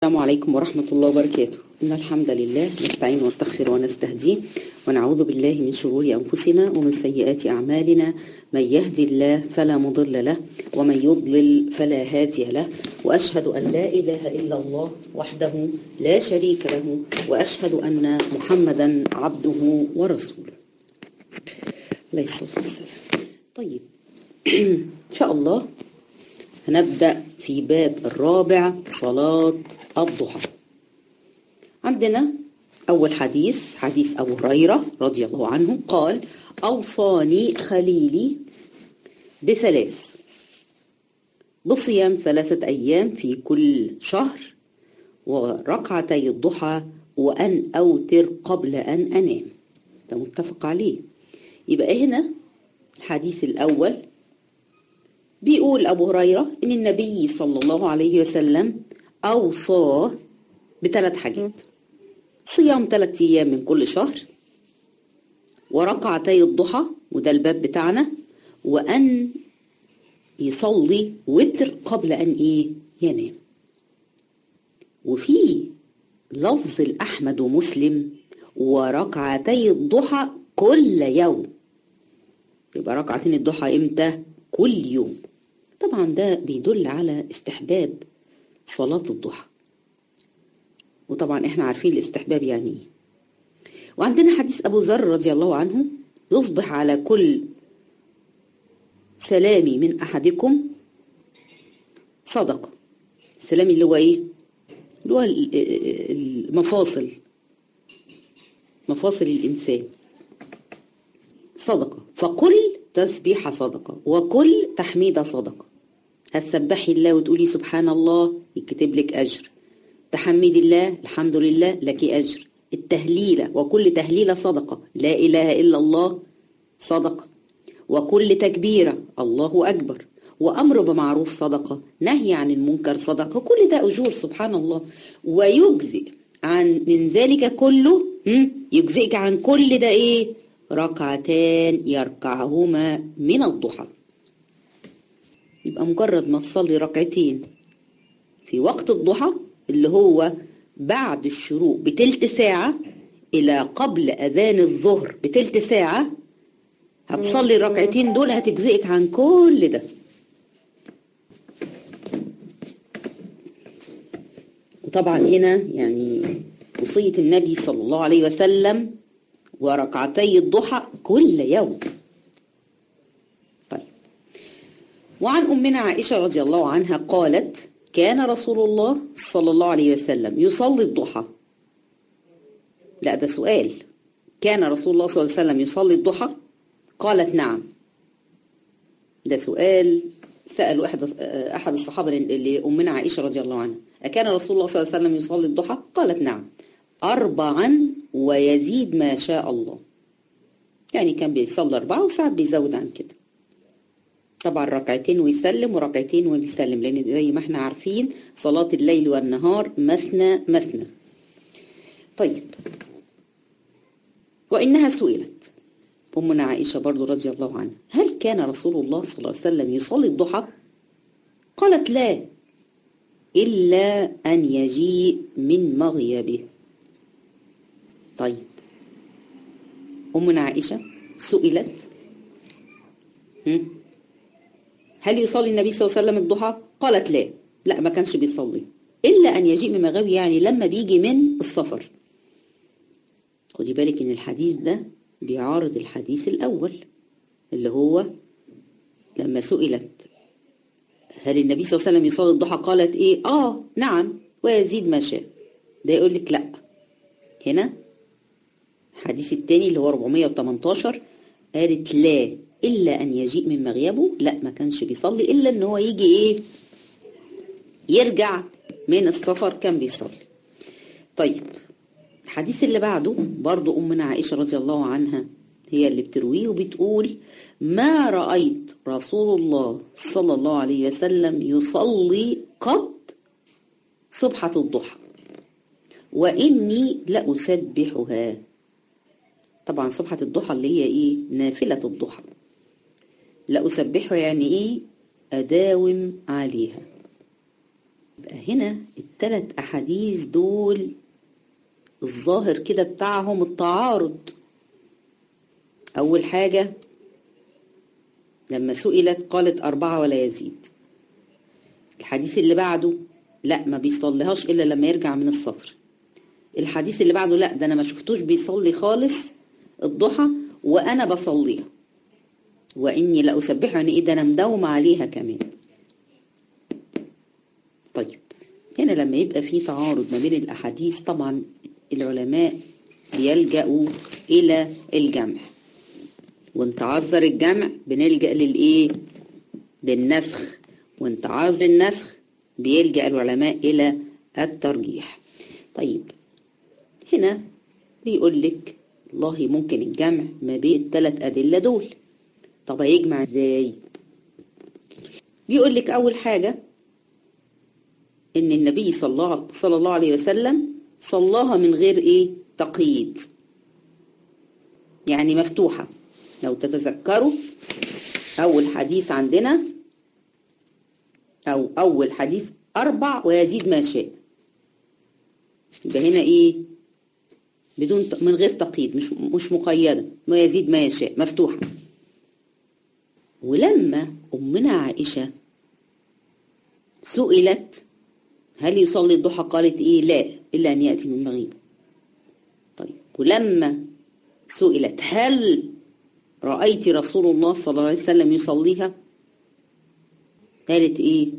السلام عليكم ورحمة الله وبركاته إن الحمد لله نستعين ونستغفر ونستهديه ونعوذ بالله من شرور أنفسنا ومن سيئات أعمالنا من يهدي الله فلا مضل له ومن يضلل فلا هادي له وأشهد أن لا إله إلا الله وحده لا شريك له وأشهد أن محمدا عبده ورسوله عليه الصلاة والسلام طيب إن شاء الله هنبدأ في باب الرابع صلاة الضحى عندنا أول حديث حديث أبو هريرة رضي الله عنه قال أوصاني خليلي بثلاث بصيام ثلاثة أيام في كل شهر وركعتي الضحى وأن أوتر قبل أن أنام ده متفق عليه يبقى هنا الحديث الأول بيقول أبو هريرة إن النبي صلى الله عليه وسلم أوصاه بثلاث حاجات صيام ثلاث أيام من كل شهر وركعتي الضحى وده الباب بتاعنا وأن يصلي وتر قبل أن إيه ينام وفي لفظ الأحمد ومسلم وركعتي الضحى كل يوم يبقى ركعتين الضحى إمتى كل يوم طبعا ده بيدل على استحباب صلاة الضحى وطبعا احنا عارفين الاستحباب يعني ايه وعندنا حديث ابو ذر رضي الله عنه يصبح على كل سلامي من احدكم صدقه السلامي اللي هو ايه اللي هو المفاصل مفاصل الانسان صدقه فقل تسبيح صدقه وكل تحميده صدقه هتسبحي الله وتقولي سبحان الله يكتب لك اجر تحمد الله الحمد لله لك أجر التهليلة وكل تهليلة صدقة لا إله إلا الله صدقة وكل تكبيرة الله أكبر وأمر بمعروف صدقة نهي عن المنكر صدقة كل ده أجور سبحان الله ويجزئ عن من ذلك كله يجزئك عن كل ده إيه ركعتان يركعهما من الضحى يبقى مجرد ما تصلي ركعتين في وقت الضحى اللي هو بعد الشروق بتلت ساعة إلى قبل أذان الظهر بتلت ساعة هتصلي الركعتين دول هتجزئك عن كل ده وطبعا هنا يعني وصية النبي صلى الله عليه وسلم وركعتي الضحى كل يوم طيب وعن أمنا عائشة رضي الله عنها قالت كان رسول الله صلى الله عليه وسلم يصلي الضحى لا ده سؤال كان رسول الله صلى الله عليه وسلم يصلي الضحى قالت نعم ده سؤال سأل أحد أحد الصحابة لأمنا عائشة رضي الله عنها أكان رسول الله صلى الله عليه وسلم يصلي الضحى قالت نعم أربعا ويزيد ما شاء الله يعني كان بيصلي أربعة وساعات بيزود عن كده طبعا ركعتين ويسلم وركعتين ويسلم لان زي ما احنا عارفين صلاة الليل والنهار مثنى مثنى طيب وإنها سئلت أمنا عائشة برضو رضي الله عنها هل كان رسول الله صلى الله عليه وسلم يصلي الضحى قالت لا إلا أن يجيء من مغيبه طيب أمنا عائشة سئلت هم؟ هل يصلي النبي صلى الله عليه وسلم الضحى؟ قالت لا لا ما كانش بيصلي إلا أن يجيء من مغاوي يعني لما بيجي من السفر خدي بالك إن الحديث ده بيعارض الحديث الأول اللي هو لما سئلت هل النبي صلى الله عليه وسلم يصلي الضحى قالت إيه آه نعم ويزيد ما شاء ده يقول لك لا هنا الحديث التاني اللي هو 418 قالت لا إلا أن يجيء من مغيبه لا ما كانش بيصلي إلا أن هو يجي إيه يرجع من السفر كان بيصلي طيب الحديث اللي بعده برضو أمنا عائشة رضي الله عنها هي اللي بترويه وبتقول ما رأيت رسول الله صلى الله عليه وسلم يصلي قط صبحة الضحى وإني لأسبحها طبعا صبحة الضحى اللي هي إيه نافلة الضحى لأسبحها يعني إيه أداوم عليها يبقى هنا الثلاث أحاديث دول الظاهر كده بتاعهم التعارض أول حاجة لما سئلت قالت أربعة ولا يزيد الحديث اللي بعده لا ما بيصليهاش إلا لما يرجع من السفر الحديث اللي بعده لا ده أنا ما شفتوش بيصلي خالص الضحى وأنا بصليها وإني لأسبحها يعني إيه ده أنا مداومة عليها كمان طيب هنا لما يبقى في تعارض ما بين الأحاديث طبعا العلماء بيلجأوا إلى الجمع وان تعذر الجمع بنلجأ للإيه؟ للنسخ وان تعذر النسخ بيلجأ العلماء إلى الترجيح طيب هنا بيقول لك والله ممكن الجمع ما بين الثلاث أدلة دول طب هيجمع ازاي؟ بيقول لك أول حاجة إن النبي صلى الله, صلى الله عليه وسلم صلاها من غير إيه؟ تقييد يعني مفتوحة لو تتذكروا أول حديث عندنا أو أول حديث أربع ويزيد ما شاء يبقى هنا إيه بدون من غير تقييد مش مش مقيدة ويزيد ما يشاء مفتوحة ولما أمنا عائشة سئلت هل يصلي الضحى قالت إيه لا إلا أن يأتي من مغيب طيب ولما سئلت هل رأيت رسول الله صلى الله عليه وسلم يصليها قالت إيه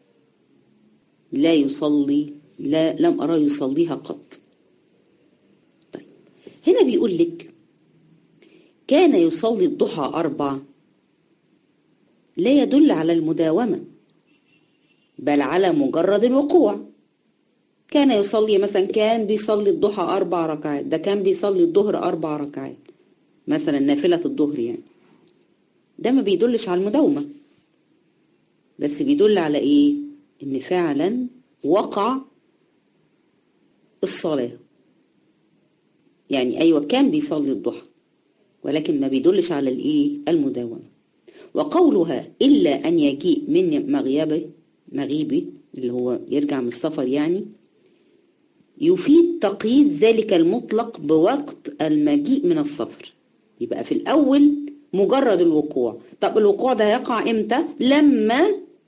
لا يصلي لا لم أرى يصليها قط طيب هنا بيقول لك كان يصلي الضحى أربع لا يدل على المداومة بل على مجرد الوقوع كان يصلي مثلا كان بيصلي الضحى أربع ركعات ده كان بيصلي الظهر أربع ركعات مثلا نافلة الظهر يعني ده ما بيدلش على المداومة بس بيدل على ايه ان فعلا وقع الصلاة يعني ايوه كان بيصلي الضحى ولكن ما بيدلش على الايه المداومة وقولها الا ان يجيء من مغيبي مغيبي اللي هو يرجع من السفر يعني يفيد تقييد ذلك المطلق بوقت المجيء من السفر يبقى في الأول مجرد الوقوع طب الوقوع ده هيقع إمتى لما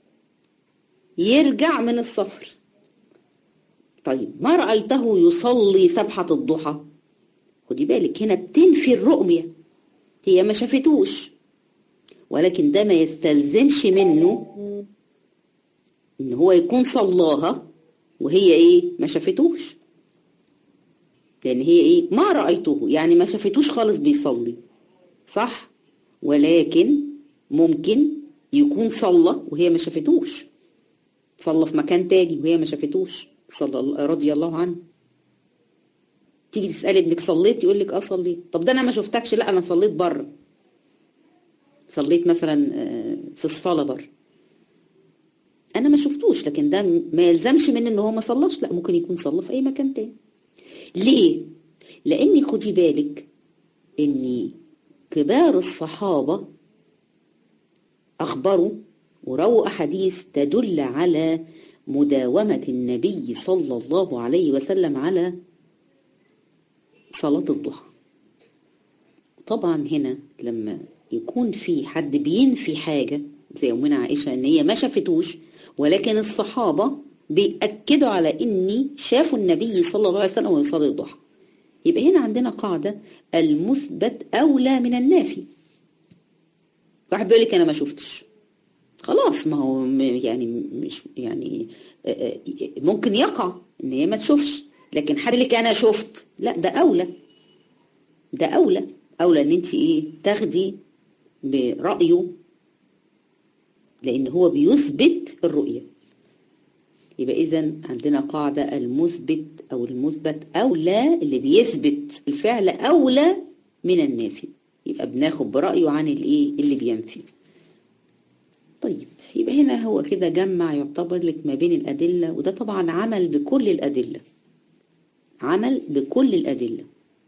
يرجع من السفر طيب ما رأيته يصلي سبحة الضحى خدي بالك هنا بتنفي الرؤية هي ما شافتوش ولكن ده ما يستلزمش منه ان هو يكون صلاها وهي ايه ما شافتوش لان هي ايه ما رأيته يعني ما شافتوش خالص بيصلي صح ولكن ممكن يكون صلى وهي ما شافتوش صلى في مكان تاني وهي ما شافتوش صلى رضي الله عنه تيجي تسالي ابنك صليت يقول لك اه صليت طب ده انا ما شفتكش لا انا صليت بره صليت مثلا في الصلاه بره انا ما شفتوش لكن ده ما يلزمش من ان هو ما صلاش لا ممكن يكون صلى في اي مكان تاني ليه لاني خدي بالك اني كبار الصحابه اخبروا ورووا احاديث تدل على مداومه النبي صلى الله عليه وسلم على صلاه الضحى طبعا هنا لما يكون في حد بينفي حاجه زي امنا عائشه ان هي ما شافتوش ولكن الصحابه بيأكدوا على اني شافوا النبي صلى الله عليه وسلم ويصلي الضحى يبقى هنا عندنا قاعده المثبت اولى من النافي واحد بيقول لك انا ما شفتش خلاص ما هو يعني مش يعني ممكن يقع ان هي ما تشوفش لكن حد لك انا شفت لا ده اولى ده اولى اولى ان انت ايه تاخدي برايه لان هو بيثبت الرؤيه يبقى اذا عندنا قاعده المثبت او المثبت اولى اللي بيثبت الفعل اولى من النافي يبقى بناخد برايه عن الايه اللي بينفي طيب يبقى هنا هو كده جمع يعتبر لك ما بين الادله وده طبعا عمل بكل الادله عمل بكل الادله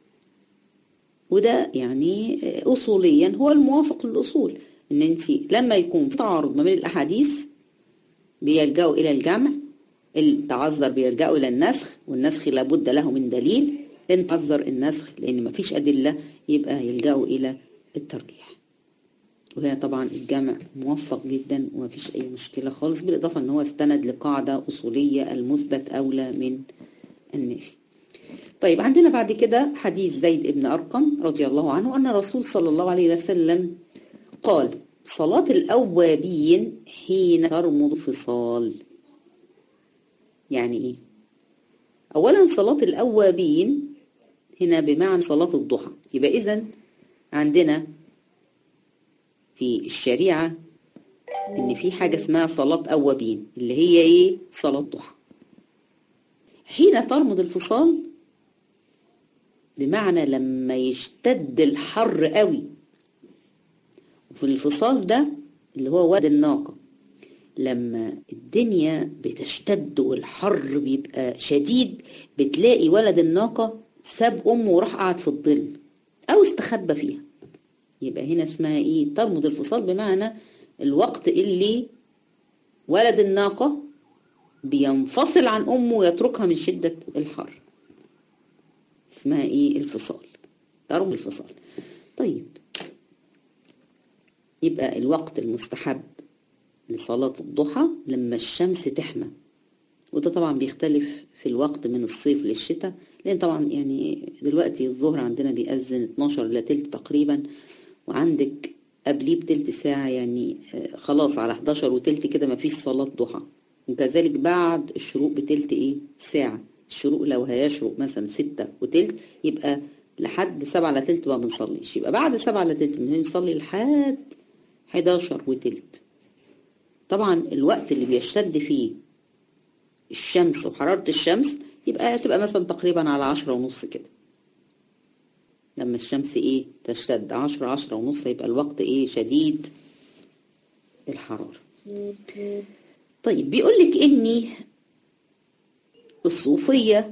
وده يعني اصوليا هو الموافق للاصول ان انت لما يكون في تعارض ما بين الاحاديث بيلجأوا الى الجمع التعذر بيرجعوا إلى النسخ والنسخ لابد له من دليل إن تعذر النسخ لأن مفيش أدلة يبقى يلجأوا إلى الترجيح وهنا طبعا الجمع موفق جدا ومفيش أي مشكلة خالص بالإضافة أن هو استند لقاعدة أصولية المثبت أولى من النافي طيب عندنا بعد كده حديث زيد بن أرقم رضي الله عنه أن الرسول صلى الله عليه وسلم قال صلاة الأوابين حين ترمض فصال يعني إيه؟ أولا صلاة الأوابين هنا بمعنى صلاة الضحى يبقى إذن عندنا في الشريعة إن في حاجة اسمها صلاة أوابين اللي هي إيه؟ صلاة ضحى حين ترمض الفصال بمعنى لما يشتد الحر قوي وفي الفصال ده اللي هو واد الناقة لما الدنيا بتشتد والحر بيبقى شديد بتلاقي ولد الناقة ساب أمه وراح قعد في الظل أو استخبى فيها يبقى هنا اسمها إيه ترمض الفصال بمعنى الوقت اللي ولد الناقة بينفصل عن أمه ويتركها من شدة الحر اسمها إيه الفصال ترمض الفصال طيب يبقى الوقت المستحب لصلاة الضحى لما الشمس تحمى وده طبعا بيختلف في الوقت من الصيف للشتاء لان طبعا يعني دلوقتي الظهر عندنا بيأذن 12 الا تلت تقريبا وعندك قبليه بتلت ساعة يعني خلاص على 11 وتلت كده مفيش صلاة ضحى وكذلك بعد الشروق بتلت ايه ساعة الشروق لو هيشرق مثلا ستة وتلت يبقى لحد سبعة الا تلت ما بنصليش يبقى بعد سبعة الا تلت بنصلي لحد 11 وتلت طبعا الوقت اللي بيشتد فيه الشمس وحرارة الشمس يبقى تبقى مثلا تقريبا على عشرة ونص كده لما الشمس ايه تشتد عشرة عشرة ونص يبقى الوقت ايه شديد الحرارة طيب بيقولك اني الصوفية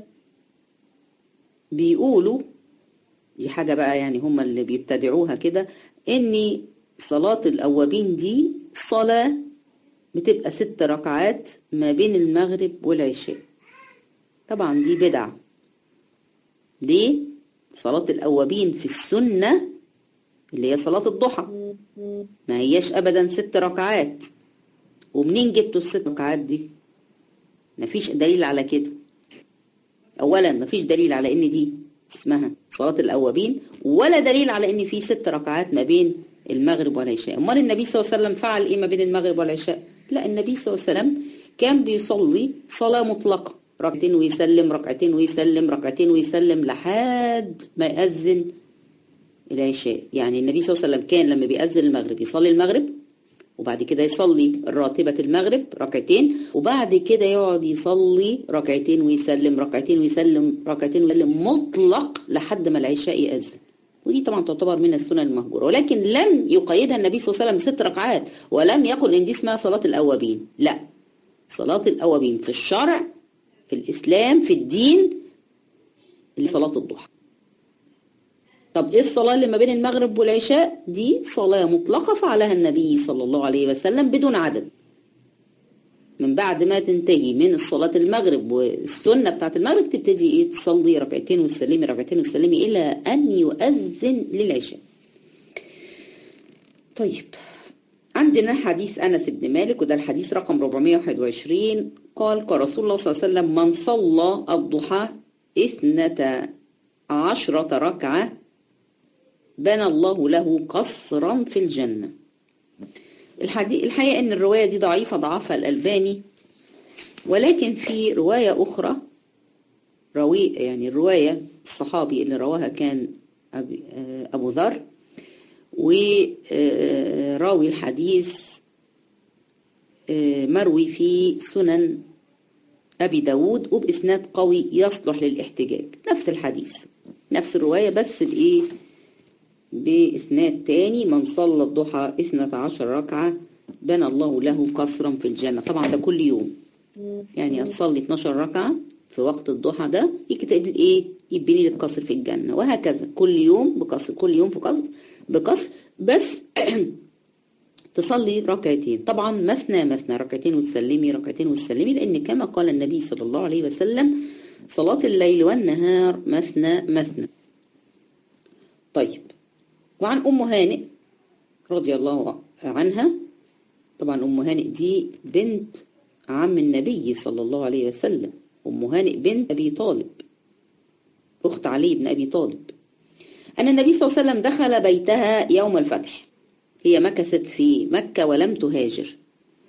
بيقولوا دي حاجة بقى يعني هم اللي بيبتدعوها كده اني صلاة الأوابين دي صلاة بتبقى ست ركعات ما بين المغرب والعشاء طبعا دي بدعة ليه؟ صلاة الأوابين في السنة اللي هي صلاة الضحى ما هياش أبدا ست ركعات ومنين جبتوا الست ركعات دي؟ مفيش دليل على كده أولا مفيش دليل على إن دي اسمها صلاة الأوابين ولا دليل على إن في ست ركعات ما بين المغرب والعشاء أمال النبي صلى الله عليه وسلم فعل إيه ما بين المغرب والعشاء لا النبي صلى الله عليه وسلم كان بيصلي صلاة مطلقة ركعتين ويسلم ركعتين ويسلم ركعتين ويسلم لحد ما يأذن العشاء يعني النبي صلى الله عليه وسلم كان لما بيأذن المغرب يصلي المغرب وبعد كده يصلي راتبة المغرب ركعتين وبعد كده يقعد يصلي ركعتين ويسلم ركعتين ويسلم ركعتين ويسلم مطلق لحد ما العشاء يأذن ودي طبعا تعتبر من السنن المهجورة ولكن لم يقيدها النبي صلى الله عليه وسلم ست ركعات ولم يقل ان دي اسمها صلاة الأوابين لا صلاة الأوابين في الشرع في الإسلام في الدين اللي صلاة الضحى طب ايه الصلاة اللي ما بين المغرب والعشاء دي صلاة مطلقة فعلها النبي صلى الله عليه وسلم بدون عدد من بعد ما تنتهي من الصلاة المغرب والسنة بتاعت المغرب تبتدي ايه تصلي ركعتين وتسلمي ركعتين وتسلمي إلى أن يؤذن للعشاء طيب عندنا حديث أنس بن مالك وده الحديث رقم 421 قال قال رسول الله صلى الله عليه وسلم من صلى الضحى اثنتا عشرة ركعة بنى الله له قصرا في الجنة الحديث الحقيقة ان الرواية دي ضعيفة ضعفها الألباني ولكن في رواية أخرى روي يعني الرواية الصحابي اللي رواها كان أبو ذر وراوي الحديث مروي في سنن أبي داود وبإسناد قوي يصلح للاحتجاج نفس الحديث نفس الرواية بس بإيه بإسناد تاني من صلى الضحى 12 ركعة بنى الله له قصرا في الجنة طبعا ده كل يوم يعني هتصلي 12 ركعة في وقت الضحى ده يكتب ايه يبني لك قصر في الجنة وهكذا كل يوم بقصر كل يوم في قصر بقصر بس تصلي ركعتين طبعا مثنى مثنى ركعتين وتسلمي ركعتين وتسلمي لأن كما قال النبي صلى الله عليه وسلم صلاة الليل والنهار مثنى مثنى طيب وعن أم هانئ رضي الله عنها طبعا أم هانئ دي بنت عم النبي صلى الله عليه وسلم أم هانئ بنت أبي طالب أخت علي بن أبي طالب أن النبي صلى الله عليه وسلم دخل بيتها يوم الفتح هي مكثت في مكة ولم تهاجر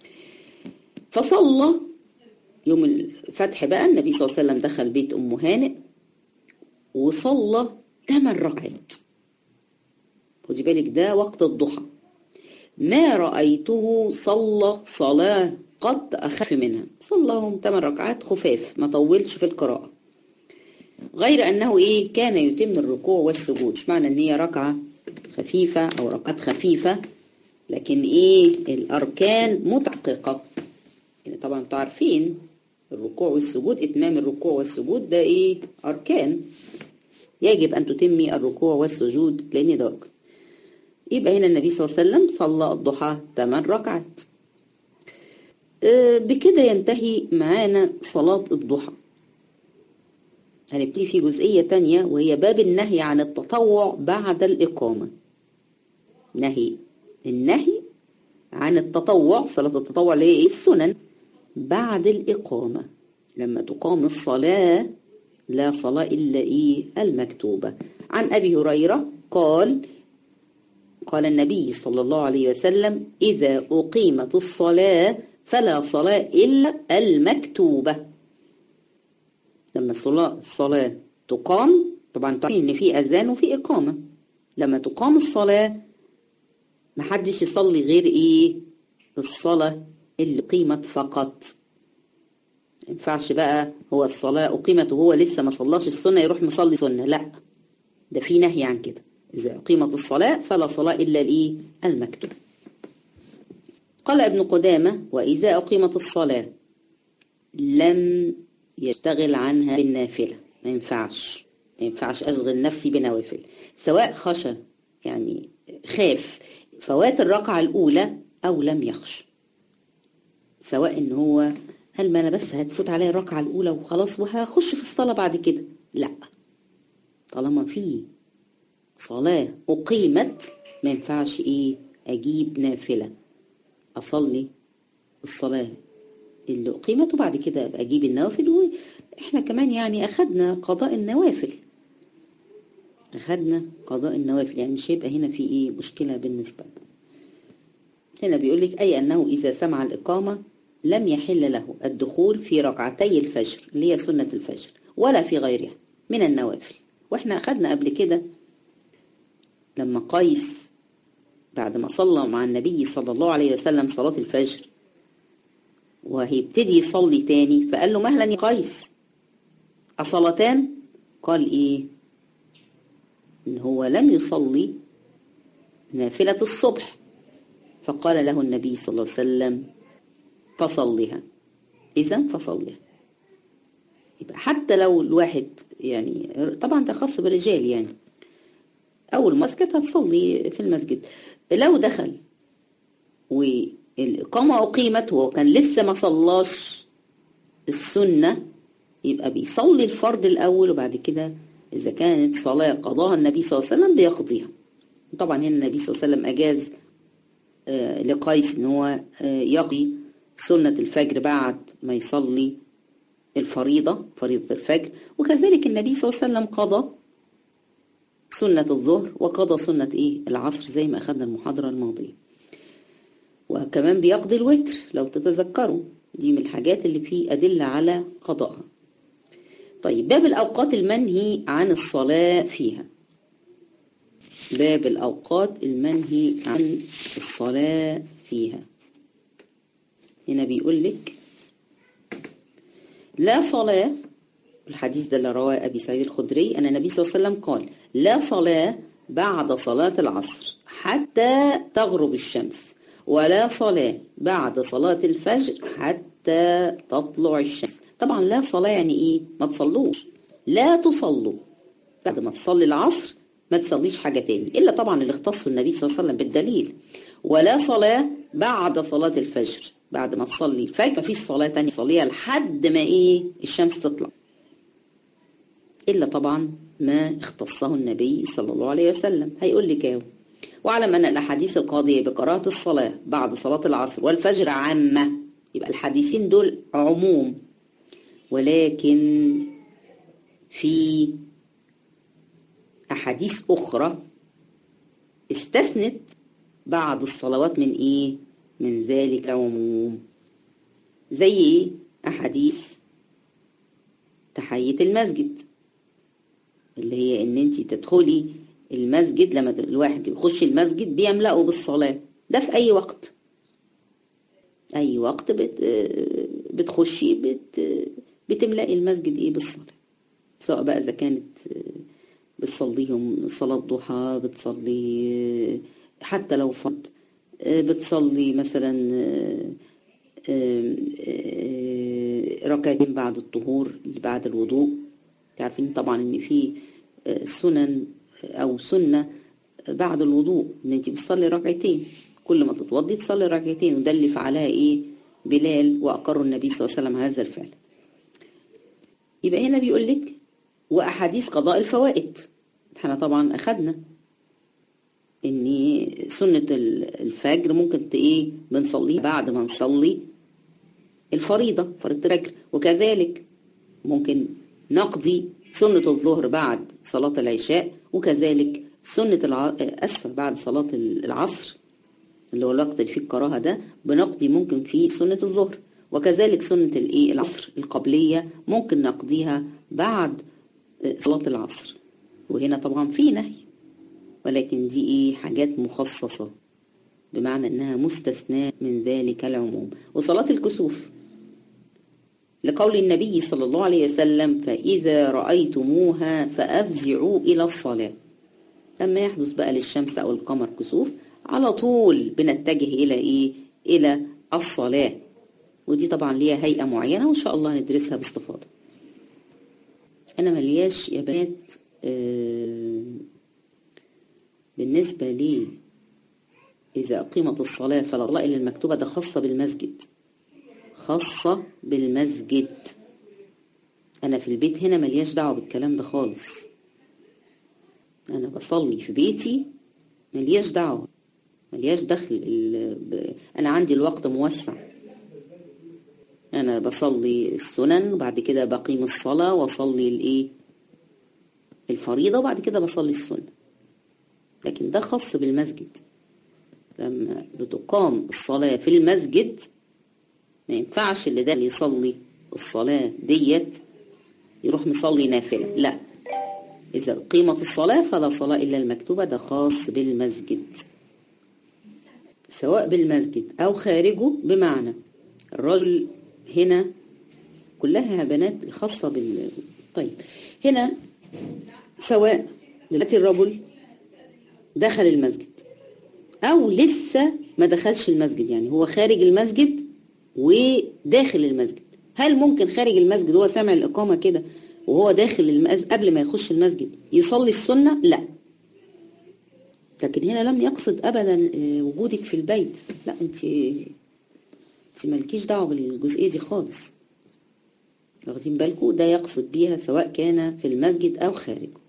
فصلى يوم الفتح بقى النبي صلى الله عليه وسلم دخل بيت أم هانئ وصلى ثمان ركعات خدي بالك ده وقت الضحى ما رأيته صلى صلاة قد أخف منها صلاهم ثمان ركعات خفاف ما طولش في القراءة غير أنه إيه كان يتم الركوع والسجود مش معنى أن هي ركعة خفيفة أو ركعات خفيفة لكن إيه الأركان متحققة يعني طبعا انتوا عارفين الركوع والسجود إتمام الركوع والسجود ده إيه أركان يجب أن تتمي الركوع والسجود لأن ده ركن يبقى هنا النبي صلى الله عليه وسلم صلى الضحى 8 ركعات بكده ينتهي معانا صلاة الضحى هنبتدي في جزئية تانية وهي باب النهي عن التطوع بعد الإقامة نهي النهي عن التطوع صلاة التطوع اللي هي إيه السنن بعد الإقامة لما تقام الصلاة لا صلاة إلا إيه المكتوبة عن أبي هريرة قال قال النبي صلى الله عليه وسلم إذا أقيمت الصلاة فلا صلاة إلا المكتوبة لما الصلاة الصلاة تقام طبعا تعرفين إن في أذان وفي إقامة لما تقام الصلاة محدش يصلي غير إيه الصلاة اللي قيمت فقط ما ينفعش بقى هو الصلاة أقيمت وهو لسه ما صلاش السنة يروح مصلي سنة لا ده في نهي عن كده إذا أقيمت الصلاة فلا صلاة إلا الإيه المكتوب قال ابن قدامة وإذا أقيمت الصلاة لم يشتغل عنها بالنافلة ما ينفعش ما ينفعش أشغل نفسي بنوافل سواء خشى يعني خاف فوات الركعة الأولى أو لم يخش سواء إن هو هل ما أنا بس هتفوت عليا الركعة الأولى وخلاص وهخش في الصلاة بعد كده لا طالما في صلاة أقيمت ما ينفعش إيه أجيب نافلة أصلي الصلاة اللي أقيمت وبعد كده أبقى أجيب النوافل وإحنا كمان يعني أخدنا قضاء النوافل أخدنا قضاء النوافل يعني مش هيبقى هنا في إيه مشكلة بالنسبة لنا هنا بيقول لك أي أنه إذا سمع الإقامة لم يحل له الدخول في ركعتي الفجر اللي هي سنة الفجر ولا في غيرها من النوافل وإحنا أخدنا قبل كده لما قيس بعد ما صلى مع النبي صلى الله عليه وسلم صلاة الفجر وهيبتدي يصلي تاني فقال له مهلا يا قيس أصلتان قال إيه إن هو لم يصلي نافلة الصبح فقال له النبي صلى الله عليه وسلم فصلها إذا فصلها يبقى حتى لو الواحد يعني طبعا ده خاص بالرجال يعني أول ما مسكت هتصلي في المسجد لو دخل والإقامة أقيمت وهو كان لسه ما صلاش السنة يبقى بيصلي الفرض الأول وبعد كده إذا كانت صلاة قضاها النبي صلى الله عليه وسلم بيقضيها طبعا هنا النبي صلى الله عليه وسلم أجاز آه لقيس إن هو آه يقضي سنة الفجر بعد ما يصلي الفريضة فريضة الفجر وكذلك النبي صلى الله عليه وسلم قضى سنة الظهر وقضى سنة إيه العصر زي ما أخذنا المحاضرة الماضية وكمان بيقضي الوتر لو تتذكروا دي من الحاجات اللي فيه أدلة على قضائها طيب باب الأوقات المنهي عن الصلاة فيها باب الأوقات المنهي عن الصلاة فيها هنا بيقول لك لا صلاة الحديث ده اللي رواه أبي سعيد الخدري أن النبي صلى الله عليه وسلم قال لا صلاة بعد صلاة العصر حتى تغرب الشمس ولا صلاة بعد صلاة الفجر حتى تطلع الشمس طبعا لا صلاة يعني إيه ما تصلوش لا تصلوا بعد ما تصلي العصر ما تصليش حاجة تاني إلا طبعا اللي اختص النبي صلى الله عليه وسلم بالدليل ولا صلاة بعد صلاة الفجر بعد ما تصلي الفجر مفيش صلاة تانية تصليها لحد ما ايه الشمس تطلع إلا طبعا ما اختصه النبي صلى الله عليه وسلم هيقول لك اهو واعلم أن الأحاديث القاضية بقراءة الصلاة بعد صلاة العصر والفجر عامة يبقى الحديثين دول عموم ولكن في أحاديث أخرى استثنت بعض الصلوات من إيه؟ من ذلك العموم زي إيه؟ أحاديث تحية المسجد اللي هي إن أنت تدخلي المسجد لما الواحد يخش المسجد بيملأه بالصلاة ده في أي وقت أي وقت بت بتخشي بت بتملأي المسجد إيه بالصلاة سواء بقى إذا كانت بتصليهم صلاة ضحى بتصلي حتى لو فرض بتصلي مثلا ركعتين بعد الطهور بعد الوضوء تعرفين طبعا ان في سنن او سنة بعد الوضوء ان انت بتصلي ركعتين كل ما تتوضي تصلي ركعتين وده اللي فعلها ايه بلال واقر النبي صلى الله عليه وسلم هذا الفعل يبقى هنا بيقول لك واحاديث قضاء الفوائد احنا طبعا اخدنا ان سنة الفجر ممكن ايه بنصليها بعد ما نصلي الفريضة فريضة الفجر وكذلك ممكن نقضي سنة الظهر بعد صلاة العشاء وكذلك سنة الع... أسفة بعد صلاة العصر اللي هو الوقت اللي فيه الكراهة ده بنقضي ممكن فيه سنة الظهر وكذلك سنة الايه العصر القبلية ممكن نقضيها بعد صلاة العصر وهنا طبعا في نهي ولكن دي ايه حاجات مخصصة بمعنى انها مستثناة من ذلك العموم وصلاة الكسوف لقول النبي صلى الله عليه وسلم فإذا رأيتموها فأفزعوا إلى الصلاة لما يحدث بقى للشمس أو القمر كسوف على طول بنتجه إلى إيه؟ إلى الصلاة ودي طبعا ليها هيئة معينة وإن شاء الله ندرسها باستفاضة أنا ملياش يا بنات آه بالنسبة لي إذا أقيمت الصلاة فلا صلاة إلا المكتوبة ده خاصة بالمسجد خاصة بالمسجد أنا في البيت هنا ملياش دعوة بالكلام ده خالص أنا بصلي في بيتي ملياش دعوة ملياش دخل أنا عندي الوقت موسع أنا بصلي السنن وبعد كده بقيم الصلاة وأصلي الإيه الفريضة وبعد كده بصلي السنة لكن ده خاص بالمسجد لما بتقام الصلاة في المسجد ما ينفعش اللي ده اللي يصلي الصلاة ديت يروح مصلي نافلة لا إذا قيمت الصلاة فلا صلاة إلا المكتوبة ده خاص بالمسجد سواء بالمسجد أو خارجه بمعنى الرجل هنا كلها بنات خاصة بال طيب هنا سواء دلوقتي الرجل دخل المسجد أو لسه ما دخلش المسجد يعني هو خارج المسجد وداخل المسجد هل ممكن خارج المسجد هو سامع الإقامة كده وهو داخل المسجد قبل ما يخش المسجد يصلي السنة لا لكن هنا لم يقصد أبدا وجودك في البيت لا انت انت مالكيش دعوة بالجزئية دي خالص واخدين بالكم ده يقصد بيها سواء كان في المسجد أو خارجه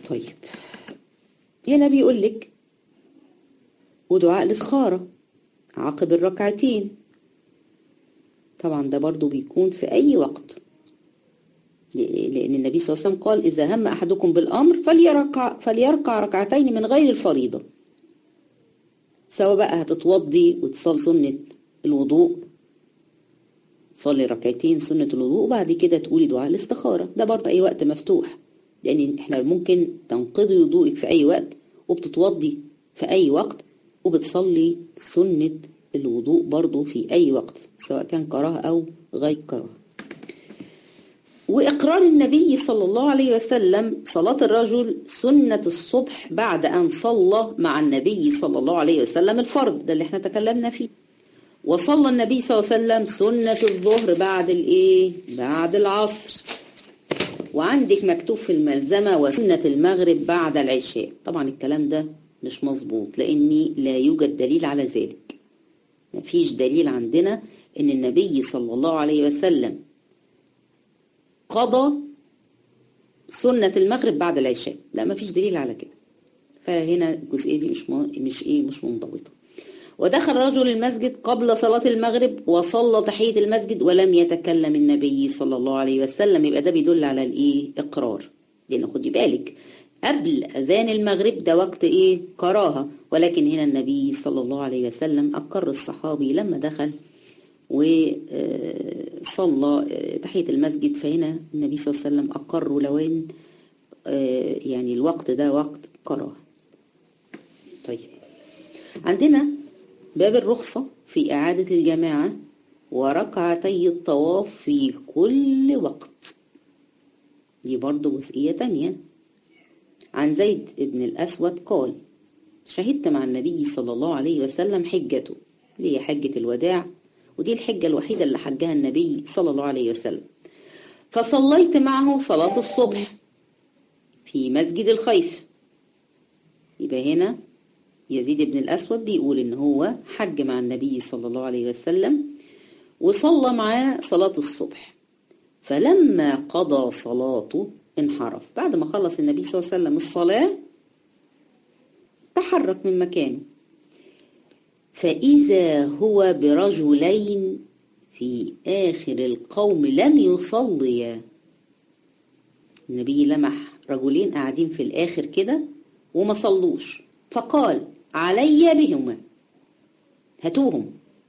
طيب هنا بيقول لك ودعاء الاستخارة عقب الركعتين طبعا ده برضو بيكون في أي وقت لأن النبي صلى الله عليه وسلم قال إذا هم أحدكم بالأمر فليركع, فليركع ركعتين من غير الفريضة سواء بقى هتتوضي وتصلي سنة الوضوء تصلي ركعتين سنة الوضوء وبعد كده تقولي دعاء الاستخارة ده برضه أي وقت مفتوح لأن يعني احنا ممكن تنقضي وضوءك في أي وقت وبتتوضي في أي وقت وبتصلي سنة الوضوء برضه في أي وقت سواء كان كراهة أو غير كراهة وإقرار النبي صلى الله عليه وسلم صلاة الرجل سنة الصبح بعد أن صلى مع النبي صلى الله عليه وسلم الفرض ده اللي احنا تكلمنا فيه وصلى النبي صلى الله عليه وسلم سنة الظهر بعد الايه بعد العصر وعندك مكتوب في الملزمة وسنة المغرب بعد العشاء طبعا الكلام ده مش مظبوط لأني لا يوجد دليل على ذلك مفيش دليل عندنا ان النبي صلى الله عليه وسلم قضى سنة المغرب بعد العشاء لا مفيش دليل على كده فهنا الجزئية دي مش مش ايه مش منضبطة ودخل رجل المسجد قبل صلاة المغرب وصلى تحية المسجد ولم يتكلم النبي صلى الله عليه وسلم يبقى ده بيدل على الايه اقرار لان خدي بالك قبل اذان المغرب ده وقت ايه كراهه ولكن هنا النبي صلى الله عليه وسلم اقر الصحابي لما دخل وصلى تحية المسجد فهنا النبي صلى الله عليه وسلم أقر لو إن يعني الوقت ده وقت كراهه طيب عندنا باب الرخصة في إعادة الجماعة وركعتي الطواف في كل وقت دي برضو جزئية تانية عن زيد بن الأسود قال شهدت مع النبي صلى الله عليه وسلم حجته اللي هي حجة الوداع ودي الحجة الوحيدة اللي حجها النبي صلى الله عليه وسلم فصليت معه صلاة الصبح في مسجد الخيف يبقى هنا يزيد بن الأسود بيقول إن هو حج مع النبي صلى الله عليه وسلم وصلى معاه صلاة الصبح فلما قضى صلاته انحرف بعد ما خلص النبي صلى الله عليه وسلم الصلاة تحرك من مكانه فإذا هو برجلين في آخر القوم لم يصليا النبي لمح رجلين قاعدين في الآخر كده وما صلوش فقال علي بهما هاتوهم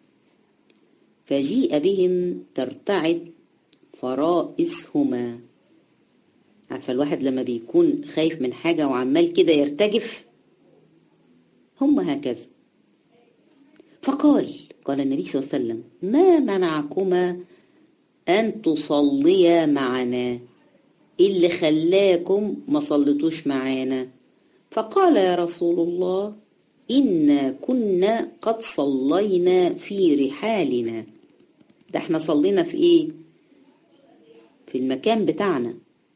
فجيء بهم ترتعد فرائسهما عارفه الواحد لما بيكون خايف من حاجه وعمال كده يرتجف هم هكذا فقال قال النبي صلى الله عليه وسلم ما منعكما ان تصليا معنا اللي خلاكم ما صليتوش معانا فقال يا رسول الله إنا كنا قد صلينا في رحالنا ده احنا صلينا في ايه في المكان بتاعنا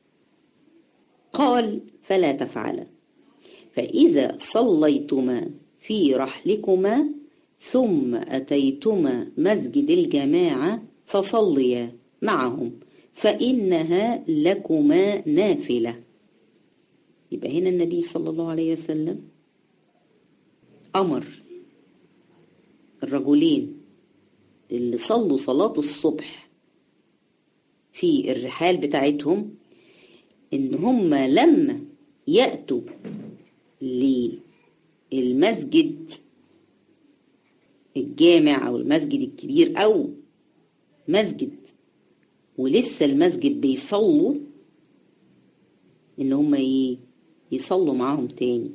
قال فلا تفعلا فإذا صليتما في رحلكما ثم أتيتما مسجد الجماعة فصليا معهم فإنها لكما نافلة يبقى هنا النبي صلى الله عليه وسلم أمر الرجلين اللي صلوا صلاة الصبح في الرحال بتاعتهم إن هم لما يأتوا للمسجد الجامع أو المسجد الكبير أو مسجد ولسه المسجد بيصلوا إن هم إيه يصلوا معاهم تاني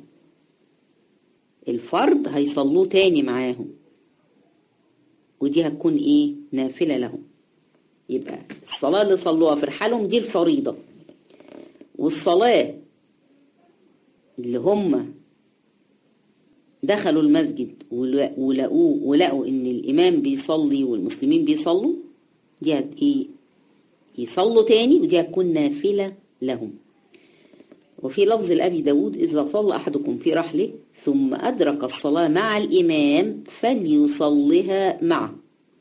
الفرض هيصلوه تاني معاهم ودي هتكون ايه نافلة لهم يبقى الصلاة اللي صلوها في رحالهم دي الفريضة والصلاة اللي هم دخلوا المسجد ولقوه ولقوا ان الامام بيصلي والمسلمين بيصلوا دي هت ايه يصلوا تاني ودي هتكون نافلة لهم وفي لفظ لأبي داود إذا صلى أحدكم في رحله ثم أدرك الصلاة مع الإمام فليصلها معه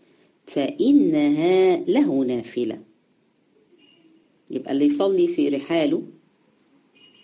فإنها له نافلة يبقى اللي يصلي في رحاله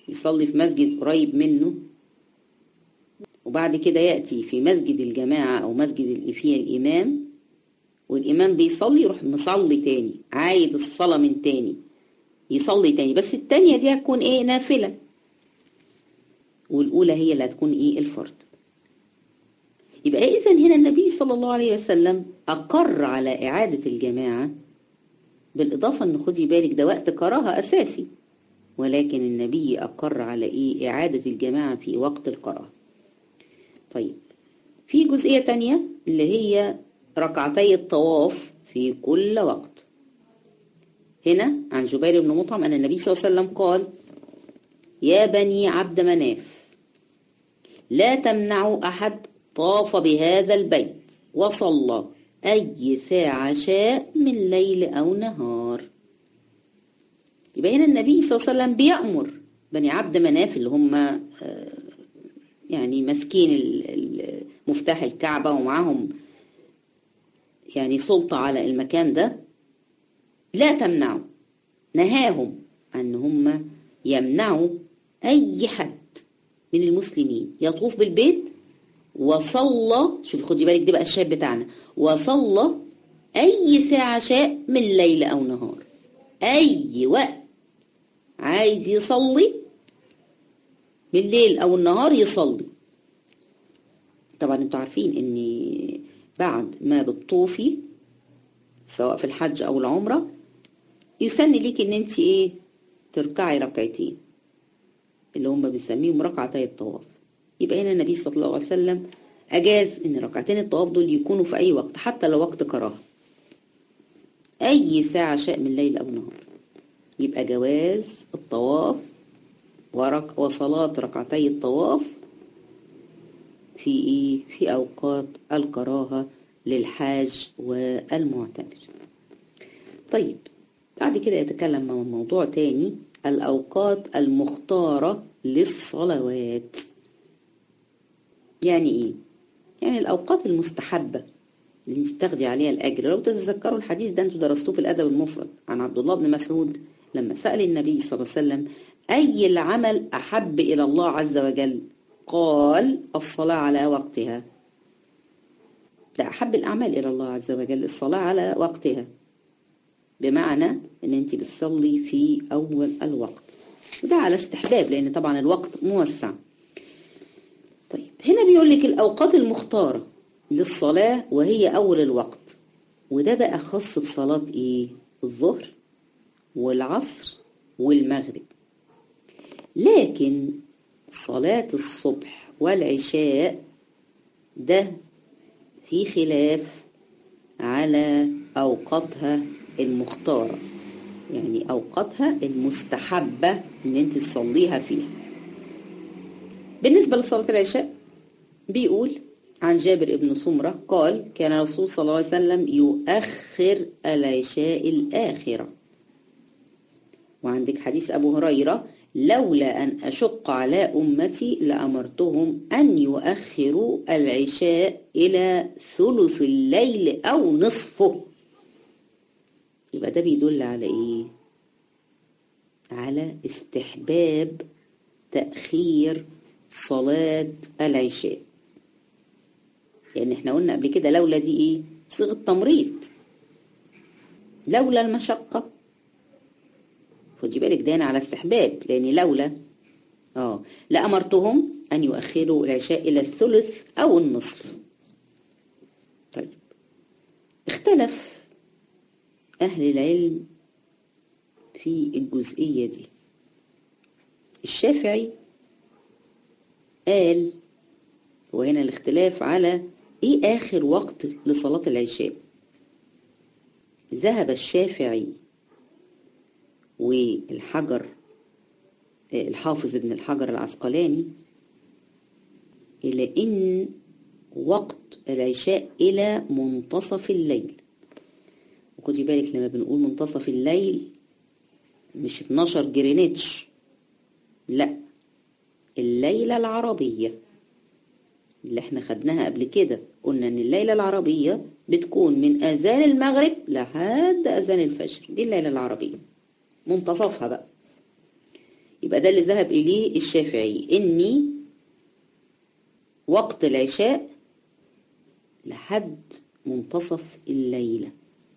يصلي في مسجد قريب منه وبعد كده يأتي في مسجد الجماعة أو مسجد اللي فيه الإمام والإمام بيصلي يروح مصلي تاني عايد الصلاة من تاني يصلي تاني بس التانية دي هتكون إيه نافلة والأولى هي اللي هتكون إيه الفرض يبقى إذا هنا النبي صلى الله عليه وسلم أقر على إعادة الجماعة بالإضافة إن خدي بالك ده وقت كراهة أساسي ولكن النبي أقر على إيه إعادة الجماعة في وقت الكراهة طيب في جزئية تانية اللي هي ركعتي الطواف في كل وقت هنا عن جبير بن مطعم أن النبي صلى الله عليه وسلم قال يا بني عبد مناف لا تمنعوا أحد طاف بهذا البيت وصلى أي ساعة شاء من ليل أو نهار يبقى هنا النبي صلى الله عليه وسلم بيأمر بني عبد مناف اللي هم يعني ماسكين مفتاح الكعبة ومعاهم يعني سلطة على المكان ده لا تمنعوا نهاهم أن هم يمنعوا أي حد من المسلمين يطوف بالبيت وصلى شوف خدي بالك دي بقى الشاب بتاعنا وصلى أي ساعة شاء من ليل أو نهار أي وقت عايز يصلي بالليل أو النهار يصلي طبعا انتوا عارفين ان بعد ما بتطوفي سواء في الحج او العمرة يسن ليك ان انت ايه تركعي ركعتين اللي هم بنسميهم ركعتي الطواف يبقى هنا النبي صلى الله عليه وسلم اجاز ان ركعتين الطواف دول يكونوا في اي وقت حتى لو وقت كراهه اي ساعة شاء من ليل او نهار يبقى جواز الطواف ورك وصلاة ركعتي الطواف في إيه؟ في أوقات الكراهة للحاج والمعتمر طيب بعد كده يتكلم عن موضوع تاني الأوقات المختارة للصلوات يعني إيه؟ يعني الأوقات المستحبة اللي انت بتاخدي عليها الأجر لو تتذكروا الحديث ده انتوا درستوه في الأدب المفرد عن عبد الله بن مسعود لما سأل النبي صلى الله عليه وسلم أي العمل أحب إلى الله عز وجل قال الصلاة على وقتها ده أحب الأعمال إلى الله عز وجل الصلاة على وقتها بمعنى أن أنت بتصلي في أول الوقت وده على استحباب لأن طبعا الوقت موسع طيب هنا بيقول لك الأوقات المختارة للصلاة وهي أول الوقت وده بقى خاص بصلاة إيه الظهر والعصر والمغرب لكن صلاة الصبح والعشاء ده في خلاف على أوقاتها المختارة يعني أوقاتها المستحبة إن أنت تصليها فيها بالنسبة لصلاة العشاء بيقول عن جابر بن سمرة قال كان الرسول صلى الله عليه وسلم يؤخر العشاء الآخرة وعندك حديث أبو هريرة لولا أن أشق على أمتي لأمرتهم أن يؤخروا العشاء إلى ثلث الليل أو نصفه يبقى ده بيدل على إيه؟ على استحباب تأخير صلاة العشاء لأن يعني احنا قلنا قبل كده لولا دي إيه؟ صيغة تمريض لولا المشقة خدي بالك ده على استحباب لان لولا اه لامرتهم ان يؤخروا العشاء الى الثلث او النصف طيب اختلف اهل العلم في الجزئيه دي الشافعي قال وهنا الاختلاف على ايه اخر وقت لصلاه العشاء ذهب الشافعي والحجر الحافظ ابن الحجر العسقلاني إلى إن وقت العشاء إلى منتصف الليل وخدي بالك لما بنقول منتصف الليل مش 12 جرينتش لا الليلة العربية اللي احنا خدناها قبل كده قلنا ان الليلة العربية بتكون من اذان المغرب لحد اذان الفجر دي الليلة العربية منتصفها بقى يبقى ده اللي ذهب إليه الشافعي إني وقت العشاء لحد منتصف الليلة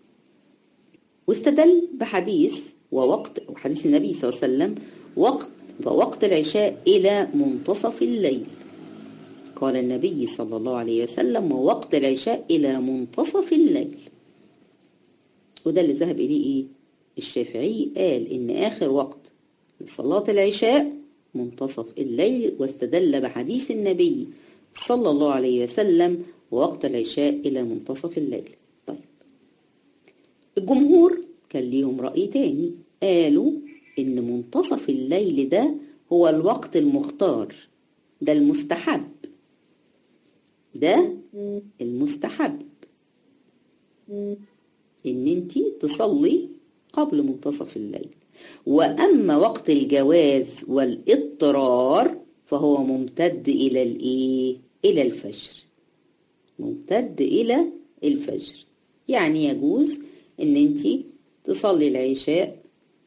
واستدل بحديث ووقت وحديث النبي صلى الله عليه وسلم وقت ووقت العشاء إلى منتصف الليل قال النبي صلى الله عليه وسلم ووقت العشاء إلى منتصف الليل وده اللي ذهب إليه إيه؟ الشافعي قال إن آخر وقت لصلاة العشاء منتصف الليل واستدل بحديث النبي صلى الله عليه وسلم ووقت العشاء إلى منتصف الليل طيب الجمهور كان ليهم رأي تاني قالوا إن منتصف الليل ده هو الوقت المختار ده المستحب ده المستحب إن أنت تصلي قبل منتصف الليل وأما وقت الجواز والاضطرار فهو ممتد إلى الإيه؟ إلى الفجر ممتد إلى الفجر يعني يجوز إن أنت تصلي العشاء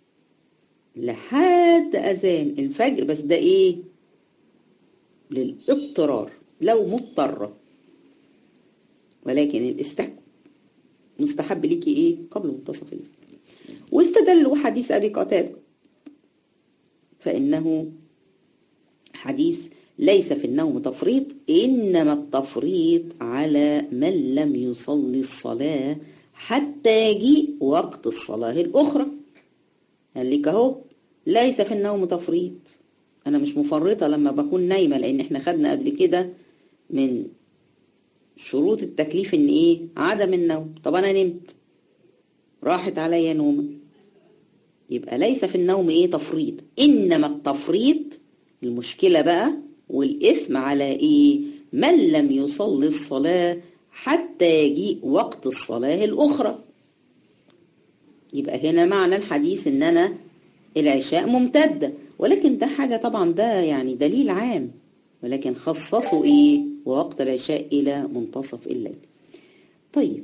لحد أذان الفجر بس ده إيه؟ للاضطرار لو مضطرة ولكن الاستحب مستحب ليكي إيه؟ قبل منتصف الليل واستدلوا حديث أبي قتادة فإنه حديث ليس في النوم تفريط إنما التفريط على من لم يصلي الصلاة حتى يجيء وقت الصلاة الأخرى قال لك أهو ليس في النوم تفريط أنا مش مفرطة لما بكون نايمة لأن إحنا خدنا قبل كده من شروط التكليف إن إيه عدم النوم طب أنا نمت راحت عليا نومة يبقى ليس في النوم إيه تفريط إنما التفريط المشكلة بقى والإثم على إيه من لم يصلي الصلاة حتى يجيء وقت الصلاة الأخرى يبقى هنا معنى الحديث إن أنا العشاء ممتدة ولكن ده حاجة طبعا ده يعني دليل عام ولكن خصصوا إيه ووقت العشاء إلى منتصف الليل طيب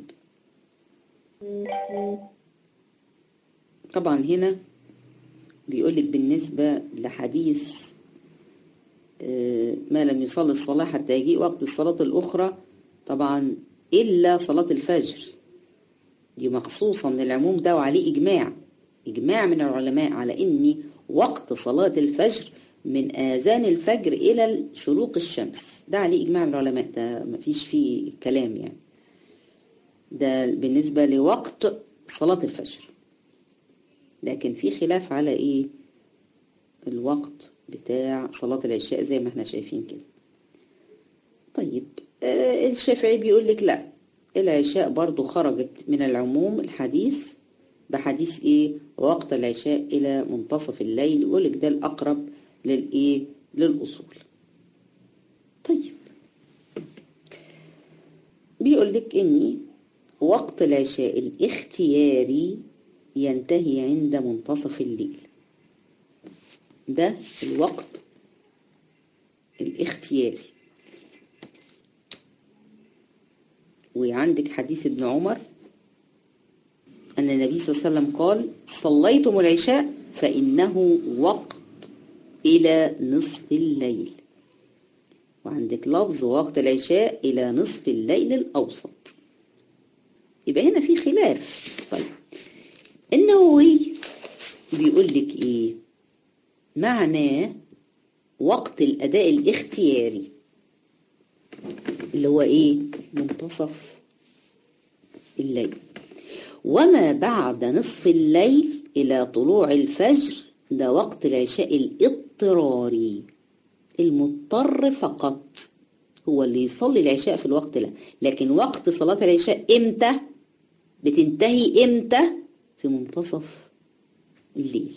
طبعا هنا بيقولك بالنسبة لحديث ما لم يصلي الصلاة حتى يجيء وقت الصلاة الأخرى طبعا إلا صلاة الفجر دي مخصوصة من العموم ده وعليه إجماع إجماع من العلماء على إن وقت صلاة الفجر من آذان الفجر إلى شروق الشمس ده عليه إجماع من العلماء ده مفيش فيه كلام يعني ده بالنسبة لوقت صلاة الفجر لكن في خلاف على إيه الوقت بتاع صلاة العشاء زي ما احنا شايفين كده طيب آه الشافعي بيقول لك لا العشاء برضو خرجت من العموم الحديث بحديث ايه وقت العشاء الى منتصف الليل يقول لك ده الاقرب للايه للاصول طيب بيقول لك اني وقت العشاء الاختياري ينتهي عند منتصف الليل ده الوقت الاختياري وعندك حديث ابن عمر أن النبي صلى الله عليه وسلم قال صليتم العشاء فإنه وقت إلى نصف الليل وعندك لفظ وقت العشاء إلى نصف الليل الأوسط يبقى هنا في خلاف طيب النووي بيقول لك إيه معناه وقت الأداء الاختياري اللي هو إيه منتصف الليل وما بعد نصف الليل إلى طلوع الفجر ده وقت العشاء الاضطراري المضطر فقط هو اللي يصلي العشاء في الوقت ده لكن وقت صلاة العشاء امتى بتنتهي امتى في منتصف الليل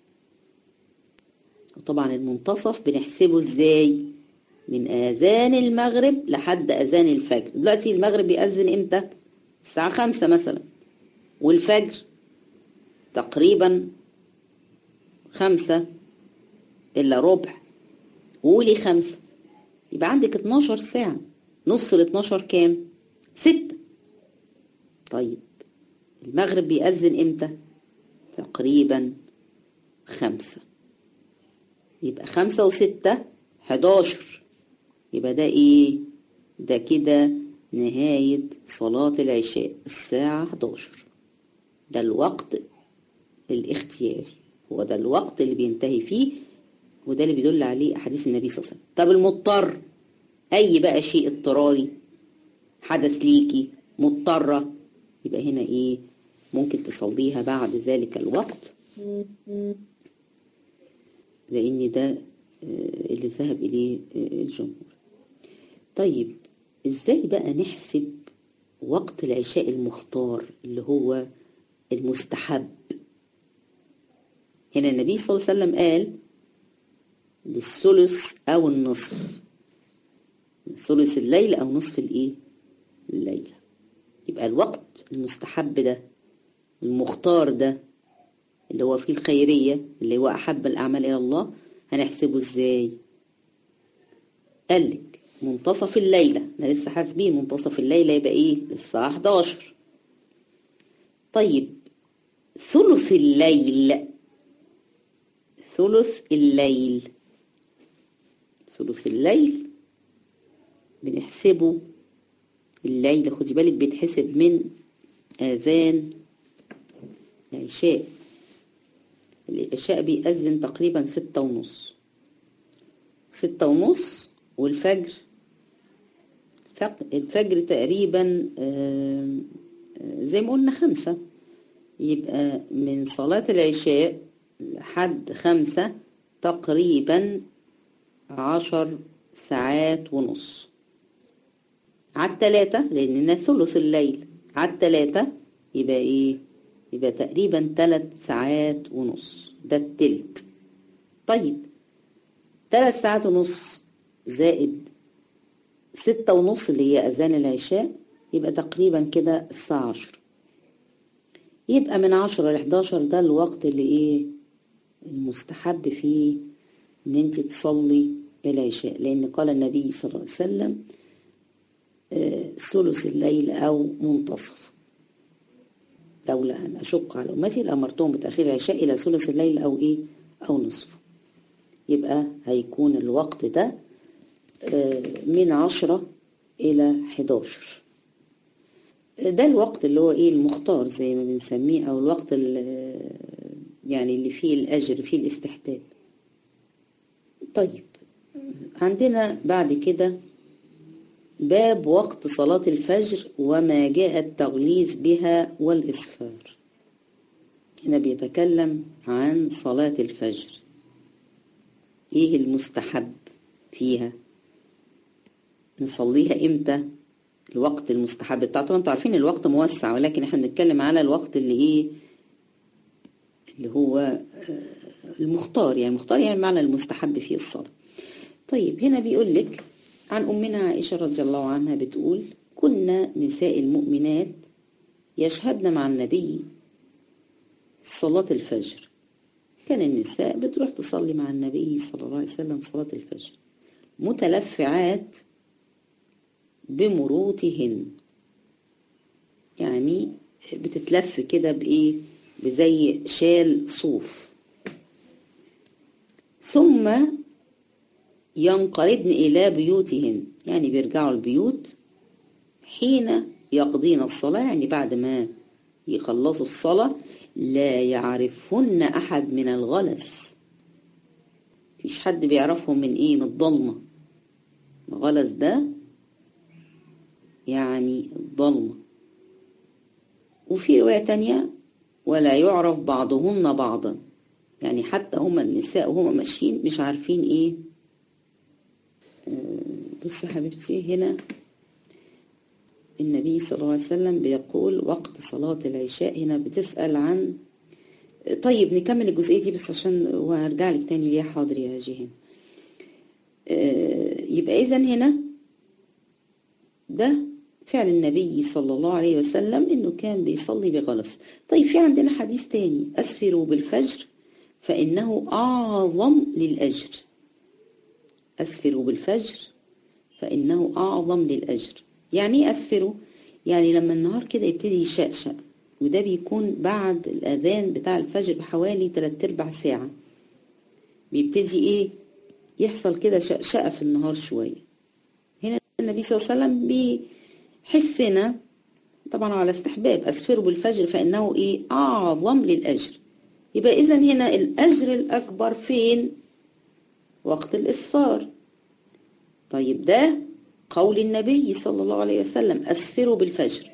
وطبعا المنتصف بنحسبه ازاي من اذان المغرب لحد اذان الفجر دلوقتي المغرب بيأذن امتى الساعة خمسة مثلا والفجر تقريبا خمسة إلا ربع قولي خمسة يبقى عندك 12 ساعة نص ال 12 كام؟ ستة طيب المغرب بيأذن امتى؟ تقريبا خمسة يبقى خمسة وستة حداشر يبقى ده ايه ده كده نهاية صلاة العشاء الساعة 11 ده الوقت الاختياري هو ده الوقت اللي بينتهي فيه وده اللي بيدل عليه أحاديث النبي صلى الله عليه وسلم طب المضطر أي بقى شيء اضطراري حدث ليكي مضطرة يبقى هنا إيه ممكن تصليها بعد ذلك الوقت لأن ده اللي ذهب إليه الجمهور طيب إزاي بقى نحسب وقت العشاء المختار اللي هو المستحب هنا النبي صلى الله عليه وسلم قال للثلث أو النصف ثلث الليل أو نصف الإيه الليلة يبقى الوقت المستحب ده المختار ده اللي هو فيه الخيرية اللي هو أحب الأعمال إلى الله هنحسبه إزاي قالك منتصف الليلة احنا لسه حاسبين منتصف الليلة يبقى إيه الساعة 11 طيب ثلث الليل ثلث الليل ثلث الليل بنحسبه الليل خدي بالك بيتحسب من آذان العشاء العشاء بيأذن تقريبا ستة ونص ستة ونص والفجر الفجر تقريبا زي ما قلنا خمسة يبقى من صلاة العشاء لحد خمسة تقريبا عشر ساعات ونص على التلاتة لأننا ثلث الليل على التلاتة يبقى إيه يبقى تقريبا تلات ساعات ونص ده التلت طيب تلات ساعات ونص زائد ستة ونص اللي هي أذان العشاء يبقى تقريبا كده الساعة عشر يبقى من عشرة لحداشر ده الوقت اللي ايه المستحب فيه ان انت تصلي العشاء لان قال النبي صلى الله عليه وسلم ثلث الليل او منتصف لولا ان اشق على امتي لامرتهم بتاخير العشاء الى ثلث الليل او ايه او نصفه يبقى هيكون الوقت ده من عشرة إلى حداشر ده الوقت اللي هو إيه المختار زي ما بنسميه أو الوقت اللي يعني اللي فيه الأجر فيه الاستحباب طيب عندنا بعد كده باب وقت صلاة الفجر وما جاء التغليظ بها والإسفار هنا بيتكلم عن صلاة الفجر إيه المستحب فيها نصليها امتى الوقت المستحب بتاعه طبعا انتوا عارفين الوقت موسع ولكن احنا بنتكلم على الوقت اللي ايه اللي هو المختار يعني المختار يعني معنى المستحب فيه الصلاة طيب هنا بيقول لك عن أمنا عائشة رضي الله عنها بتقول كنا نساء المؤمنات يشهدن مع النبي صلاة الفجر كان النساء بتروح تصلي مع النبي صلى الله عليه وسلم صلاة الفجر متلفعات بمروطهن يعني بتتلف كده بإيه بزي شال صوف ثم ينقلبن إلى بيوتهن يعني بيرجعوا البيوت حين يقضين الصلاة يعني بعد ما يخلصوا الصلاة لا يعرفهن أحد من الغلس مفيش حد بيعرفهم من إيه من الضلمة الغلس ده يعني الضلمة وفي رواية تانية ولا يعرف بعضهن بعضا يعني حتى هما النساء وهما ماشيين مش عارفين ايه بص يا حبيبتي هنا النبي صلى الله عليه وسلم بيقول وقت صلاة العشاء هنا بتسأل عن طيب نكمل الجزئية دي بس عشان وهرجع لك تاني ليها حاضر يا جيهان يبقى إذا هنا ده فعل النبي صلى الله عليه وسلم إنه كان بيصلي بغلس طيب في عندنا حديث تاني أسفروا بالفجر فإنه أعظم للأجر أسفروا بالفجر فإنه أعظم للأجر يعني إيه أسفروا؟ يعني لما النهار كده يبتدي يشقشق وده بيكون بعد الأذان بتاع الفجر بحوالي 3 أرباع ساعة بيبتدي ايه يحصل كده شقشقة في النهار شوية هنا النبي صلى الله عليه وسلم بيحسنا طبعا على استحباب أسفروا بالفجر فإنه إيه أعظم للأجر يبقى إذا هنا الأجر الأكبر فين وقت الإسفار طيب ده قول النبي صلى الله عليه وسلم أسفروا بالفجر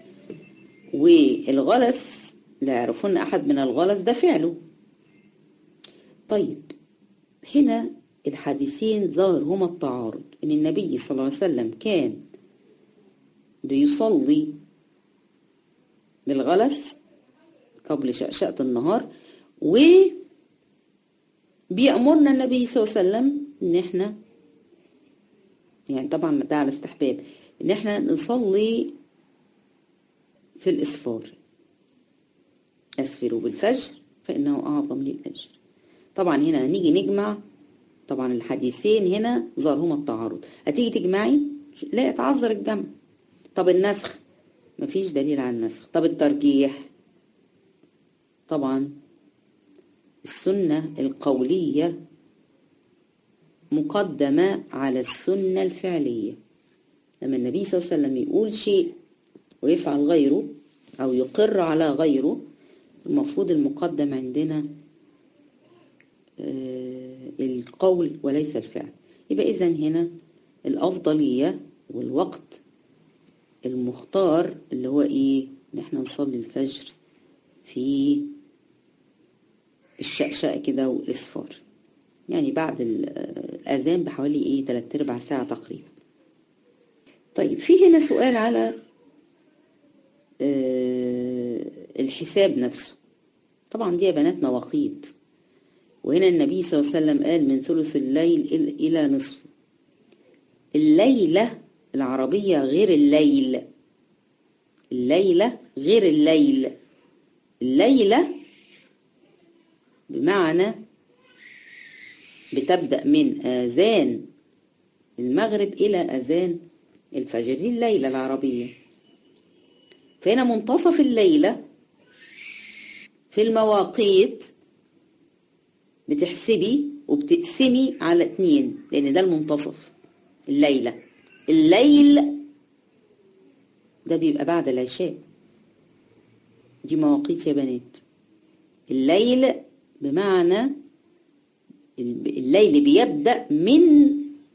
والغلس لا يعرفون أحد من الغلس ده فعله طيب هنا الحديثين ظاهر هما التعارض ان النبي صلى الله عليه وسلم كان بيصلي بالغلس قبل شقشقة النهار و بيأمرنا النبي صلى الله عليه وسلم ان احنا يعني طبعا ده على استحباب ان احنا نصلي في الاسفار اسفروا بالفجر فانه اعظم للاجر طبعا هنا هنيجي نجمع طبعا الحديثين هنا ظهرهما التعارض هتيجي تجمعي لا يتعذر الجمع طب النسخ مفيش دليل على النسخ طب الترجيح طبعا السنة القولية مقدمة على السنة الفعلية لما النبي صلى الله عليه وسلم يقول شيء ويفعل غيره أو يقر على غيره المفروض المقدم عندنا القول وليس الفعل يبقى إذا هنا الأفضلية والوقت المختار اللي هو إيه إن إحنا نصلي الفجر في الشقشقة كده والإصفار يعني بعد الأذان بحوالي إيه تلات أرباع ساعة تقريبا طيب في هنا سؤال على الحساب نفسه طبعا دي يا بنات مواقيت وهنا النبي صلى الله عليه وسلم قال من ثلث الليل إلى نصفه الليلة العربية غير الليل الليلة غير الليل الليلة بمعنى بتبدأ من آذان المغرب إلى أذان الفجر دي الليلة العربية فهنا منتصف الليلة في المواقيت بتحسبي وبتقسمي على اتنين لأن ده المنتصف الليلة الليل ده بيبقى بعد العشاء دي مواقيت يا بنات الليل بمعنى الليل بيبدأ من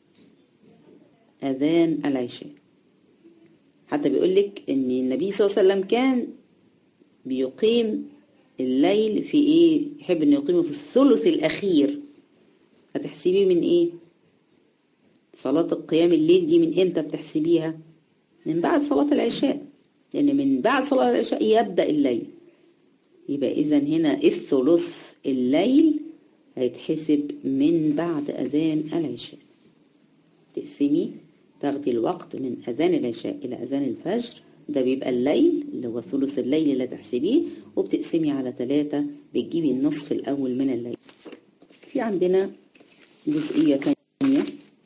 أذان العشاء حتى بيقول لك ان النبي صلى الله عليه وسلم كان بيقيم الليل في ايه يحب انه يقيمه في الثلث الاخير هتحسبيه من ايه صلاة القيام الليل دي من امتى بتحسبيها من بعد صلاة العشاء لان من بعد صلاة العشاء يبدأ الليل يبقى اذا هنا الثلث الليل هيتحسب من بعد اذان العشاء تقسمي تاخدي الوقت من اذان العشاء الى اذان الفجر ده بيبقى الليل اللي هو ثلث الليل اللي تحسبيه وبتقسمي على ثلاثة بتجيبي النصف الأول من الليل في عندنا جزئية تانية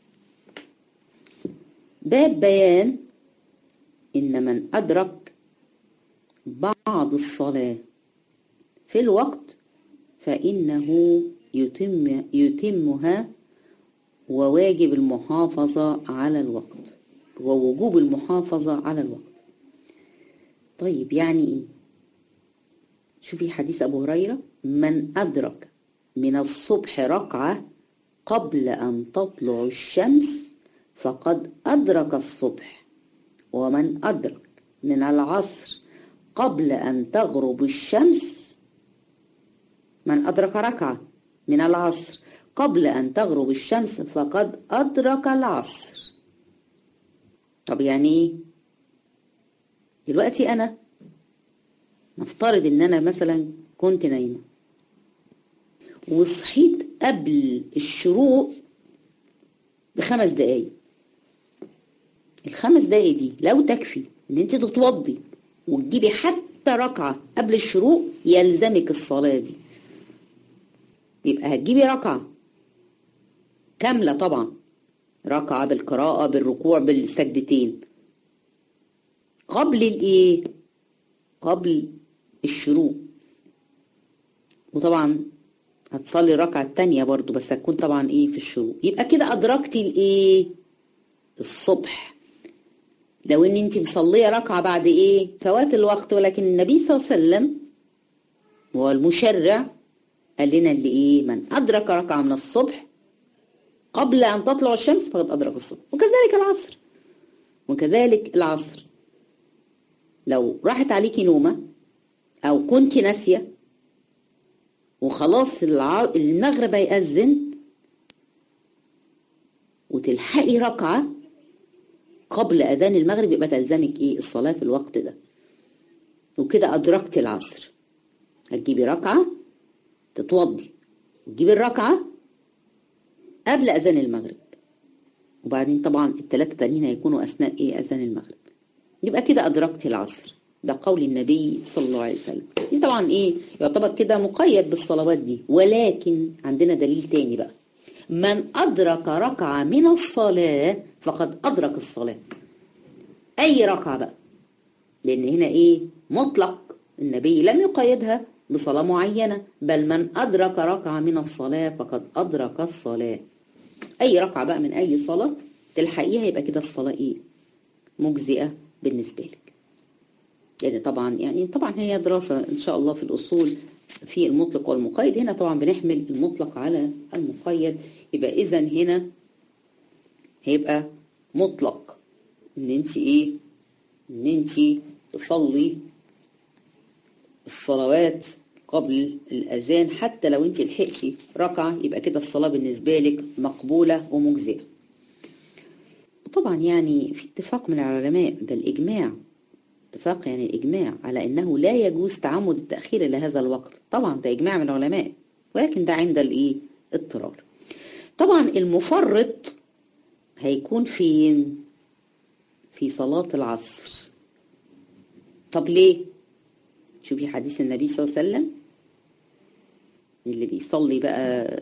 باب بيان إن من أدرك بعض الصلاة في الوقت فإنه يتم يتمها وواجب المحافظة على الوقت ووجوب المحافظة على الوقت طيب يعني ايه شوفي حديث ابو هريره من ادرك من الصبح ركعه قبل ان تطلع الشمس فقد ادرك الصبح ومن ادرك من العصر قبل ان تغرب الشمس من ادرك ركعه من العصر قبل ان تغرب الشمس فقد ادرك العصر طب يعني ايه دلوقتي انا نفترض ان انا مثلا كنت نايمه وصحيت قبل الشروق بخمس دقايق الخمس دقايق دي لو تكفي ان انت تتوضي وتجيبي حتى ركعه قبل الشروق يلزمك الصلاه دي يبقى هتجيبي ركعه كامله طبعا ركعه بالقراءه بالركوع بالسجدتين قبل الايه قبل الشروق وطبعا هتصلي الركعة التانية برضو بس هتكون طبعا ايه في الشروق يبقى كده أدركتي الايه الصبح لو ان انت مصلية ركعة بعد ايه فوات الوقت ولكن النبي صلى الله عليه وسلم هو المشرع قال لنا اللي ايه من أدرك ركعة من الصبح قبل أن تطلع الشمس فقد أدرك الصبح وكذلك العصر وكذلك العصر لو راحت عليكي نومة أو كنت ناسية وخلاص الع... المغرب هيأذن وتلحقي ركعة قبل أذان المغرب يبقى تلزمك إيه الصلاة في الوقت ده وكده أدركت العصر هتجيبي ركعة تتوضي وتجيبي الركعة قبل أذان المغرب وبعدين طبعا الثلاثة التانيين هيكونوا أثناء إيه أذان المغرب يبقى كده أدركت العصر ده قول النبي صلى الله عليه وسلم دي طبعا إيه يعتبر كده مقيد بالصلوات دي ولكن عندنا دليل تاني بقى من أدرك ركعة من الصلاة فقد أدرك الصلاة أي ركعة بقى لأن هنا إيه مطلق النبي لم يقيدها بصلاة معينة بل من أدرك ركعة من الصلاة فقد أدرك الصلاة أي ركعة بقى من أي صلاة تلحقيها يبقى كده الصلاة إيه مجزئة بالنسبة لك لأن يعني طبعا يعني طبعا هي دراسة إن شاء الله في الأصول في المطلق والمقيد هنا طبعا بنحمل المطلق على المقيد يبقى إذا هنا هيبقى مطلق إن أنت إيه إن أنت تصلي الصلوات قبل الأذان حتى لو أنت لحقتي ركعة يبقى كده الصلاة بالنسبة لك مقبولة ومجزئة طبعا يعني في اتفاق من العلماء بل إجماع اتفاق يعني الإجماع على أنه لا يجوز تعمد التأخير إلى هذا الوقت طبعا ده إجماع من العلماء ولكن ده عند الإيه اضطرار طبعا المفرط هيكون فين في صلاة العصر طب ليه شوفي حديث النبي صلى الله عليه وسلم اللي بيصلي بقى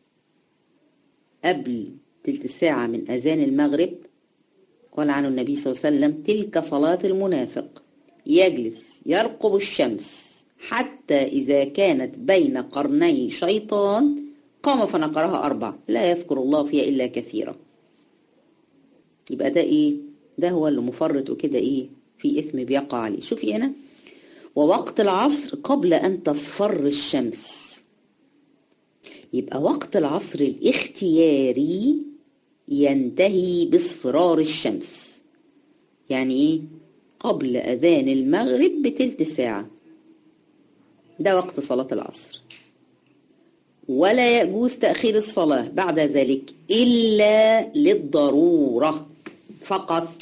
قبل تلت ساعة من أذان المغرب قال عنه النبي صلى الله عليه وسلم تلك صلاة المنافق يجلس يرقب الشمس حتى إذا كانت بين قرني شيطان قام فنقرها أربع لا يذكر الله فيها إلا كثيرا يبقى ده إيه ده هو اللي مفرط وكده إيه في إثم بيقع عليه شوفي هنا ووقت العصر قبل أن تصفر الشمس يبقى وقت العصر الاختياري ينتهي باصفرار الشمس يعني ايه قبل اذان المغرب بتلت ساعة ده وقت صلاة العصر ولا يجوز تأخير الصلاة بعد ذلك إلا للضرورة فقط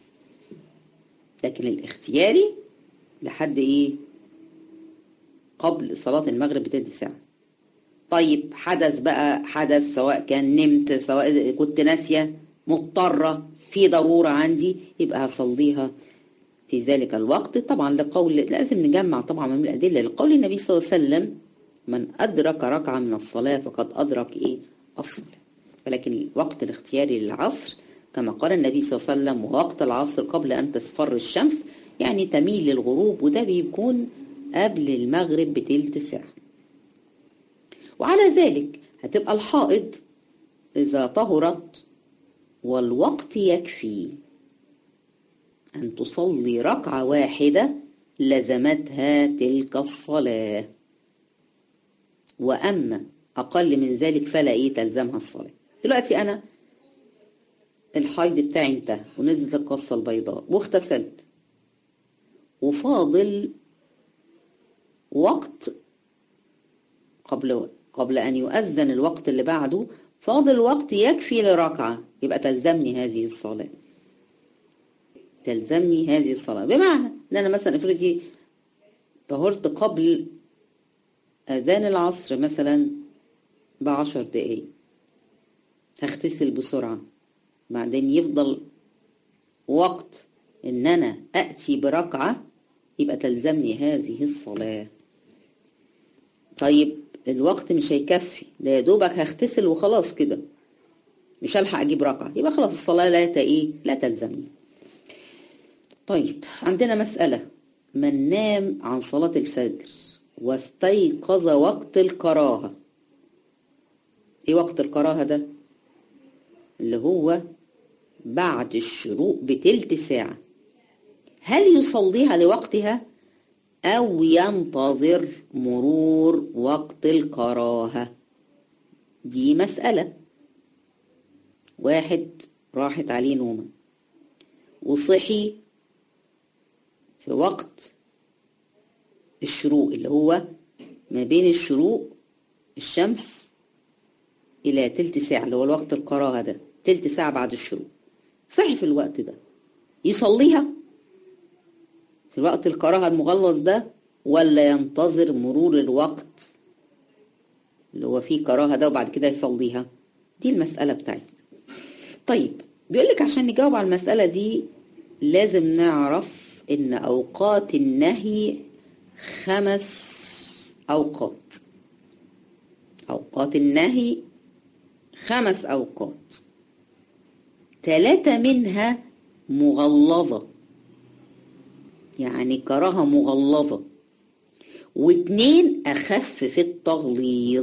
لكن الاختياري لحد ايه قبل صلاة المغرب بتلت ساعة طيب حدث بقى حدث سواء كان نمت سواء كنت ناسية مضطرة في ضرورة عندي يبقى هصليها في ذلك الوقت طبعا لقول لازم نجمع طبعا من الأدلة لقول النبي صلى الله عليه وسلم من أدرك ركعة من الصلاة فقد أدرك إيه الصلاة ولكن الوقت الاختياري للعصر كما قال النبي صلى الله عليه وسلم ووقت العصر قبل أن تصفر الشمس يعني تميل للغروب وده بيكون قبل المغرب بتلت ساعة وعلى ذلك هتبقى الحائض إذا طهرت والوقت يكفي أن تصلي ركعة واحدة لزمتها تلك الصلاة وأما أقل من ذلك فلا إيه تلزمها الصلاة دلوقتي أنا الحيض بتاعي انتهى ونزلت القصة البيضاء واغتسلت وفاضل وقت قبل قبل أن يؤذن الوقت اللي بعده فاضل وقت يكفي لركعة يبقى تلزمني هذه الصلاة تلزمني هذه الصلاة بمعنى ان انا مثلا افرضي طهرت قبل اذان العصر مثلا بعشر دقايق هغتسل بسرعة بعدين يفضل وقت ان انا اتي بركعة يبقى تلزمني هذه الصلاة طيب الوقت مش هيكفي ده يا دوبك هغتسل وخلاص كده مش هلحق اجيب ركعة يبقى خلاص الصلاة لا ايه لا تلزمني طيب عندنا مسألة من نام عن صلاة الفجر واستيقظ وقت الكراهة ايه وقت الكراهة ده اللي هو بعد الشروق بتلت ساعة هل يصليها لوقتها أو ينتظر مرور وقت الكراهة دي مسألة واحد راحت عليه نومة وصحي في وقت الشروق اللي هو ما بين الشروق الشمس إلى تلت ساعة اللي هو الوقت الكراهة ده تلت ساعة بعد الشروق صحي في الوقت ده يصليها في الوقت الكراهة المغلظ ده ولا ينتظر مرور الوقت اللي هو فيه كراهة ده وبعد كده يصليها دي المسألة بتاعتنا طيب بيقولك عشان نجاوب على المسألة دي لازم نعرف ان اوقات النهي خمس اوقات اوقات النهي خمس اوقات ثلاثة منها مغلظة يعني كراهة مغلظة واتنين أخف في التغليظ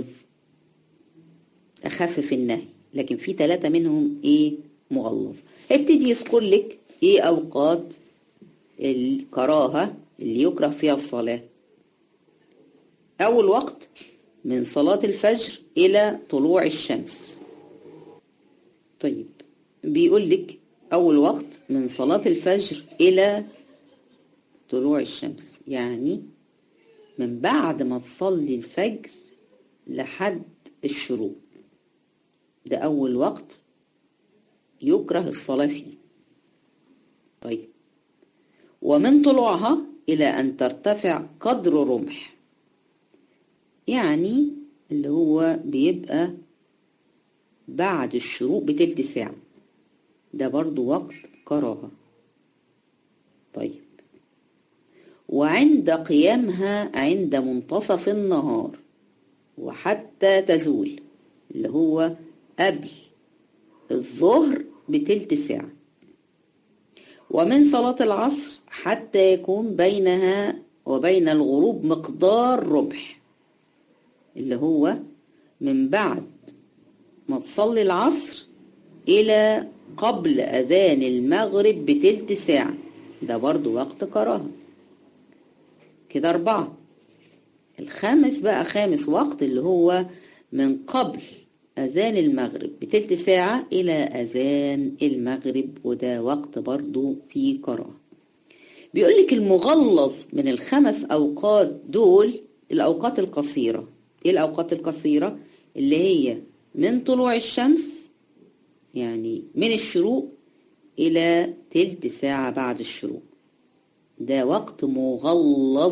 أخف في النهي لكن في ثلاثة منهم إيه مغلظ هيبتدي يذكر لك إيه أوقات الكراهة اللي يكره فيها الصلاة أول وقت من صلاة الفجر إلى طلوع الشمس طيب بيقول لك أول وقت من صلاة الفجر إلى طلوع الشمس يعني من بعد ما تصلي الفجر لحد الشروق ده أول وقت يكره الصلاة فيه طيب ومن طلوعها إلى أن ترتفع قدر رمح يعني اللي هو بيبقى بعد الشروق بتلت ساعة ده برضو وقت كراهة طيب وعند قيامها عند منتصف النهار وحتى تزول اللي هو قبل الظهر بتلت ساعة ومن صلاة العصر حتى يكون بينها وبين الغروب مقدار ربح اللي هو من بعد ما تصلي العصر إلى قبل أذان المغرب بتلت ساعة ده برضو وقت كراهة كده أربعة الخامس بقى خامس وقت اللي هو من قبل أذان المغرب بتلت ساعة إلى أذان المغرب وده وقت برضو فيه كراهة بيقولك المغلظ من الخمس أوقات دول الأوقات القصيرة إيه الأوقات القصيرة اللي هي من طلوع الشمس يعني من الشروق إلى تلت ساعة بعد الشروق ده وقت مغلظ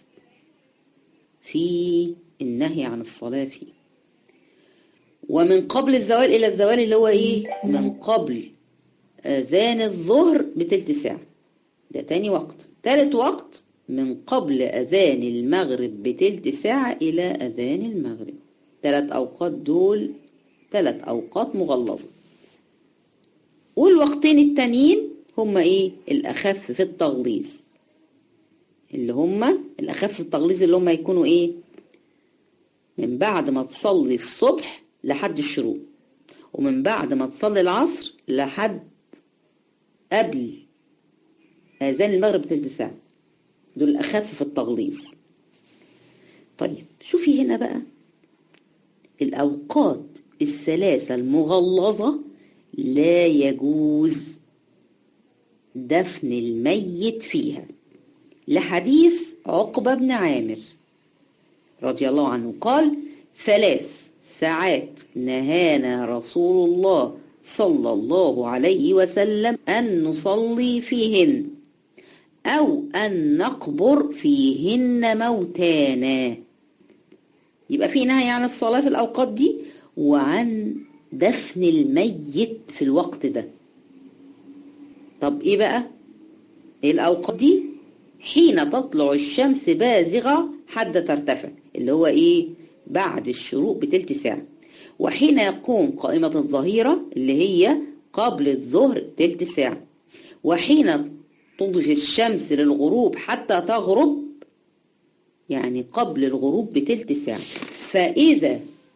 في النهي عن الصلاة فيه ومن قبل الزوال إلى الزوال اللي هو إيه من قبل أذان الظهر بتلت ساعة ده تاني وقت تالت وقت من قبل أذان المغرب بتلت ساعة إلى أذان المغرب تلات أوقات دول تلات أوقات مغلظة والوقتين التانيين هما إيه الأخف في التغليظ اللي هما الأخف في التغليظ اللي هما يكونوا إيه من بعد ما تصلي الصبح لحد الشروق ومن بعد ما تصلي العصر لحد قبل أذان المغرب بتلت ساعة دول الأخف في التغليظ طيب شوفي هنا بقى الأوقات الثلاثة المغلظة لا يجوز دفن الميت فيها لحديث عقبة بن عامر رضي الله عنه قال ثلاث ساعات نهانا رسول الله صلى الله عليه وسلم أن نصلي فيهن أو أن نقبر فيهن موتانا يبقى في نهي عن الصلاة في الأوقات دي وعن دفن الميت في الوقت ده طب إيه بقى إيه الأوقات دي حين تطلع الشمس بازغة حتى ترتفع اللي هو إيه بعد الشروق بتلت ساعة وحين يقوم قائمة الظهيرة اللي هي قبل الظهر تلت ساعة وحين تضفي الشمس للغروب حتى تغرب يعني قبل الغروب بتلت ساعة فإذا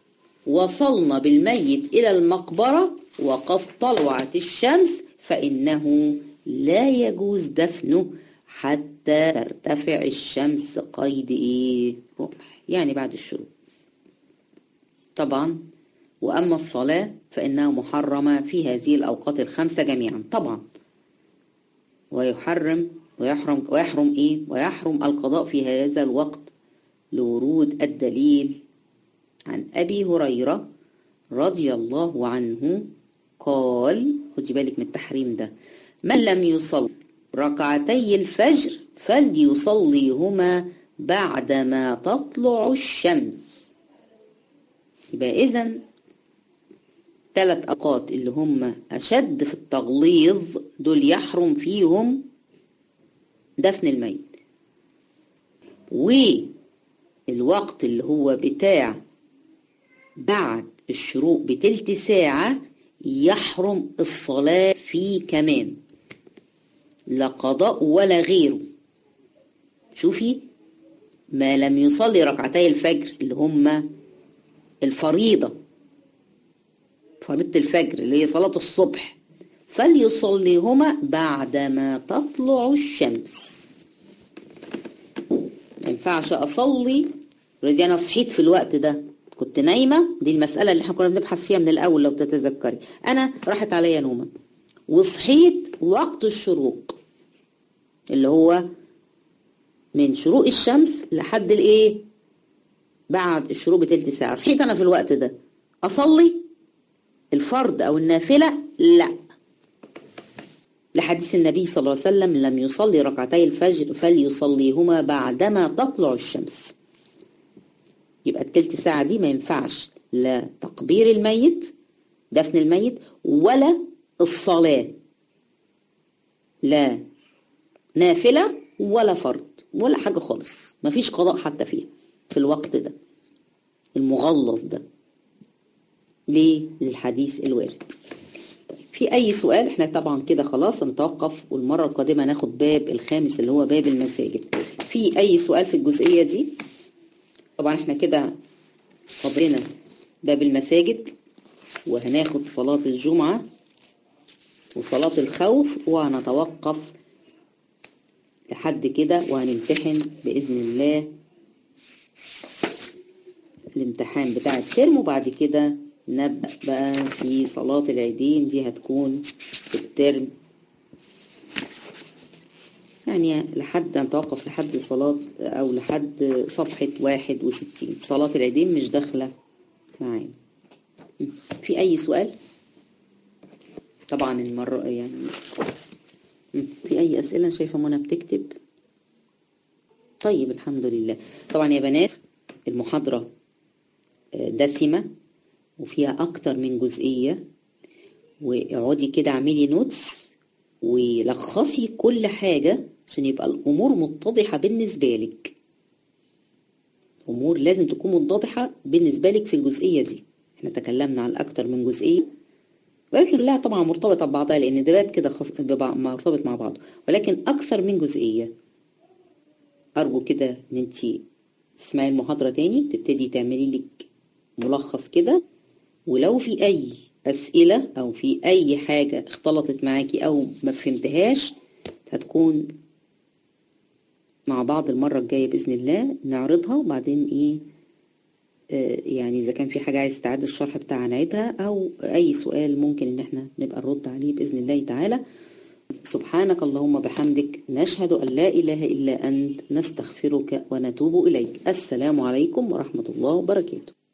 وصلنا بالميت إلى المقبرة وقد طلعت الشمس فإنه لا يجوز دفنه حتى ترتفع الشمس قيد إيه رمح يعني بعد الشروق طبعا وأما الصلاة فإنها محرمة في هذه الأوقات الخمسة جميعا طبعا ويحرم ويحرم ويحرم إيه ويحرم القضاء في هذا الوقت لورود الدليل عن أبي هريرة رضي الله عنه قال خدي بالك من التحريم ده من لم يصل ركعتي الفجر فليصليهما بعدما تطلع الشمس يبقى إذا ثلاث أوقات اللي هم أشد في التغليظ دول يحرم فيهم دفن الميت والوقت اللي هو بتاع بعد الشروق بتلت ساعة يحرم الصلاة فيه كمان لا قضاء ولا غيره شوفي ما لم يصلي ركعتي الفجر اللي هم الفريضة فريضة الفجر اللي هي صلاة الصبح فليصليهما بعدما تطلع الشمس ما ينفعش أصلي ردي أنا صحيت في الوقت ده كنت نايمة دي المسألة اللي احنا كنا بنبحث فيها من الأول لو تتذكري أنا راحت عليا نومة وصحيت وقت الشروق اللي هو من شروق الشمس لحد الايه بعد الشروق بتلت ساعة صحيت أنا في الوقت ده أصلي الفرض أو النافلة لا لحديث النبي صلى الله عليه وسلم لم يصلي ركعتي الفجر فليصليهما بعدما تطلع الشمس يبقى التلت ساعة دي ما ينفعش لا تقبير الميت دفن الميت ولا الصلاة لا نافلة ولا فرض ولا حاجة خالص مفيش قضاء حتى فيها في الوقت ده المغلظ ده ليه للحديث الوارد في اي سؤال احنا طبعا كده خلاص نتوقف والمرة القادمة ناخد باب الخامس اللي هو باب المساجد في اي سؤال في الجزئية دي طبعا احنا كده فضلنا باب المساجد وهناخد صلاة الجمعة وصلاة الخوف وهنتوقف لحد كده وهنمتحن بإذن الله الامتحان بتاع الترم وبعد كده نبدأ بقى في صلاة العيدين دي هتكون في الترم يعني لحد نتوقف لحد صلاة أو لحد صفحة واحد وستين صلاة العيدين مش داخلة معايا في أي سؤال؟ طبعا المرة يعني في أي أسئلة شايفة منى بتكتب طيب الحمد لله طبعا يا بنات المحاضرة دسمة وفيها أكتر من جزئية واقعدي كده اعملي نوتس ولخصي كل حاجة عشان يبقى الأمور متضحة بالنسبة لك أمور لازم تكون متضحة بالنسبة لك في الجزئية دي احنا تكلمنا عن أكتر من جزئية ولكن كلها طبعا مرتبطة ببعضها لأن ده باب كده خص... مرتبط مع بعض ولكن أكثر من جزئية أرجو كده إن أنت تسمعي المحاضرة تاني تبتدي تعملي لك ملخص كده ولو في أي أسئلة أو في أي حاجة اختلطت معاكي أو ما فهمتهاش هتكون مع بعض المرة الجاية بإذن الله نعرضها وبعدين إيه آه يعني إذا كان في حاجة عايز تعاد الشرح بتاعها نعيدها أو أي سؤال ممكن إن إحنا نبقى نرد عليه بإذن الله تعالى سبحانك اللهم بحمدك نشهد أن لا إله إلا أنت نستغفرك ونتوب إليك السلام عليكم ورحمة الله وبركاته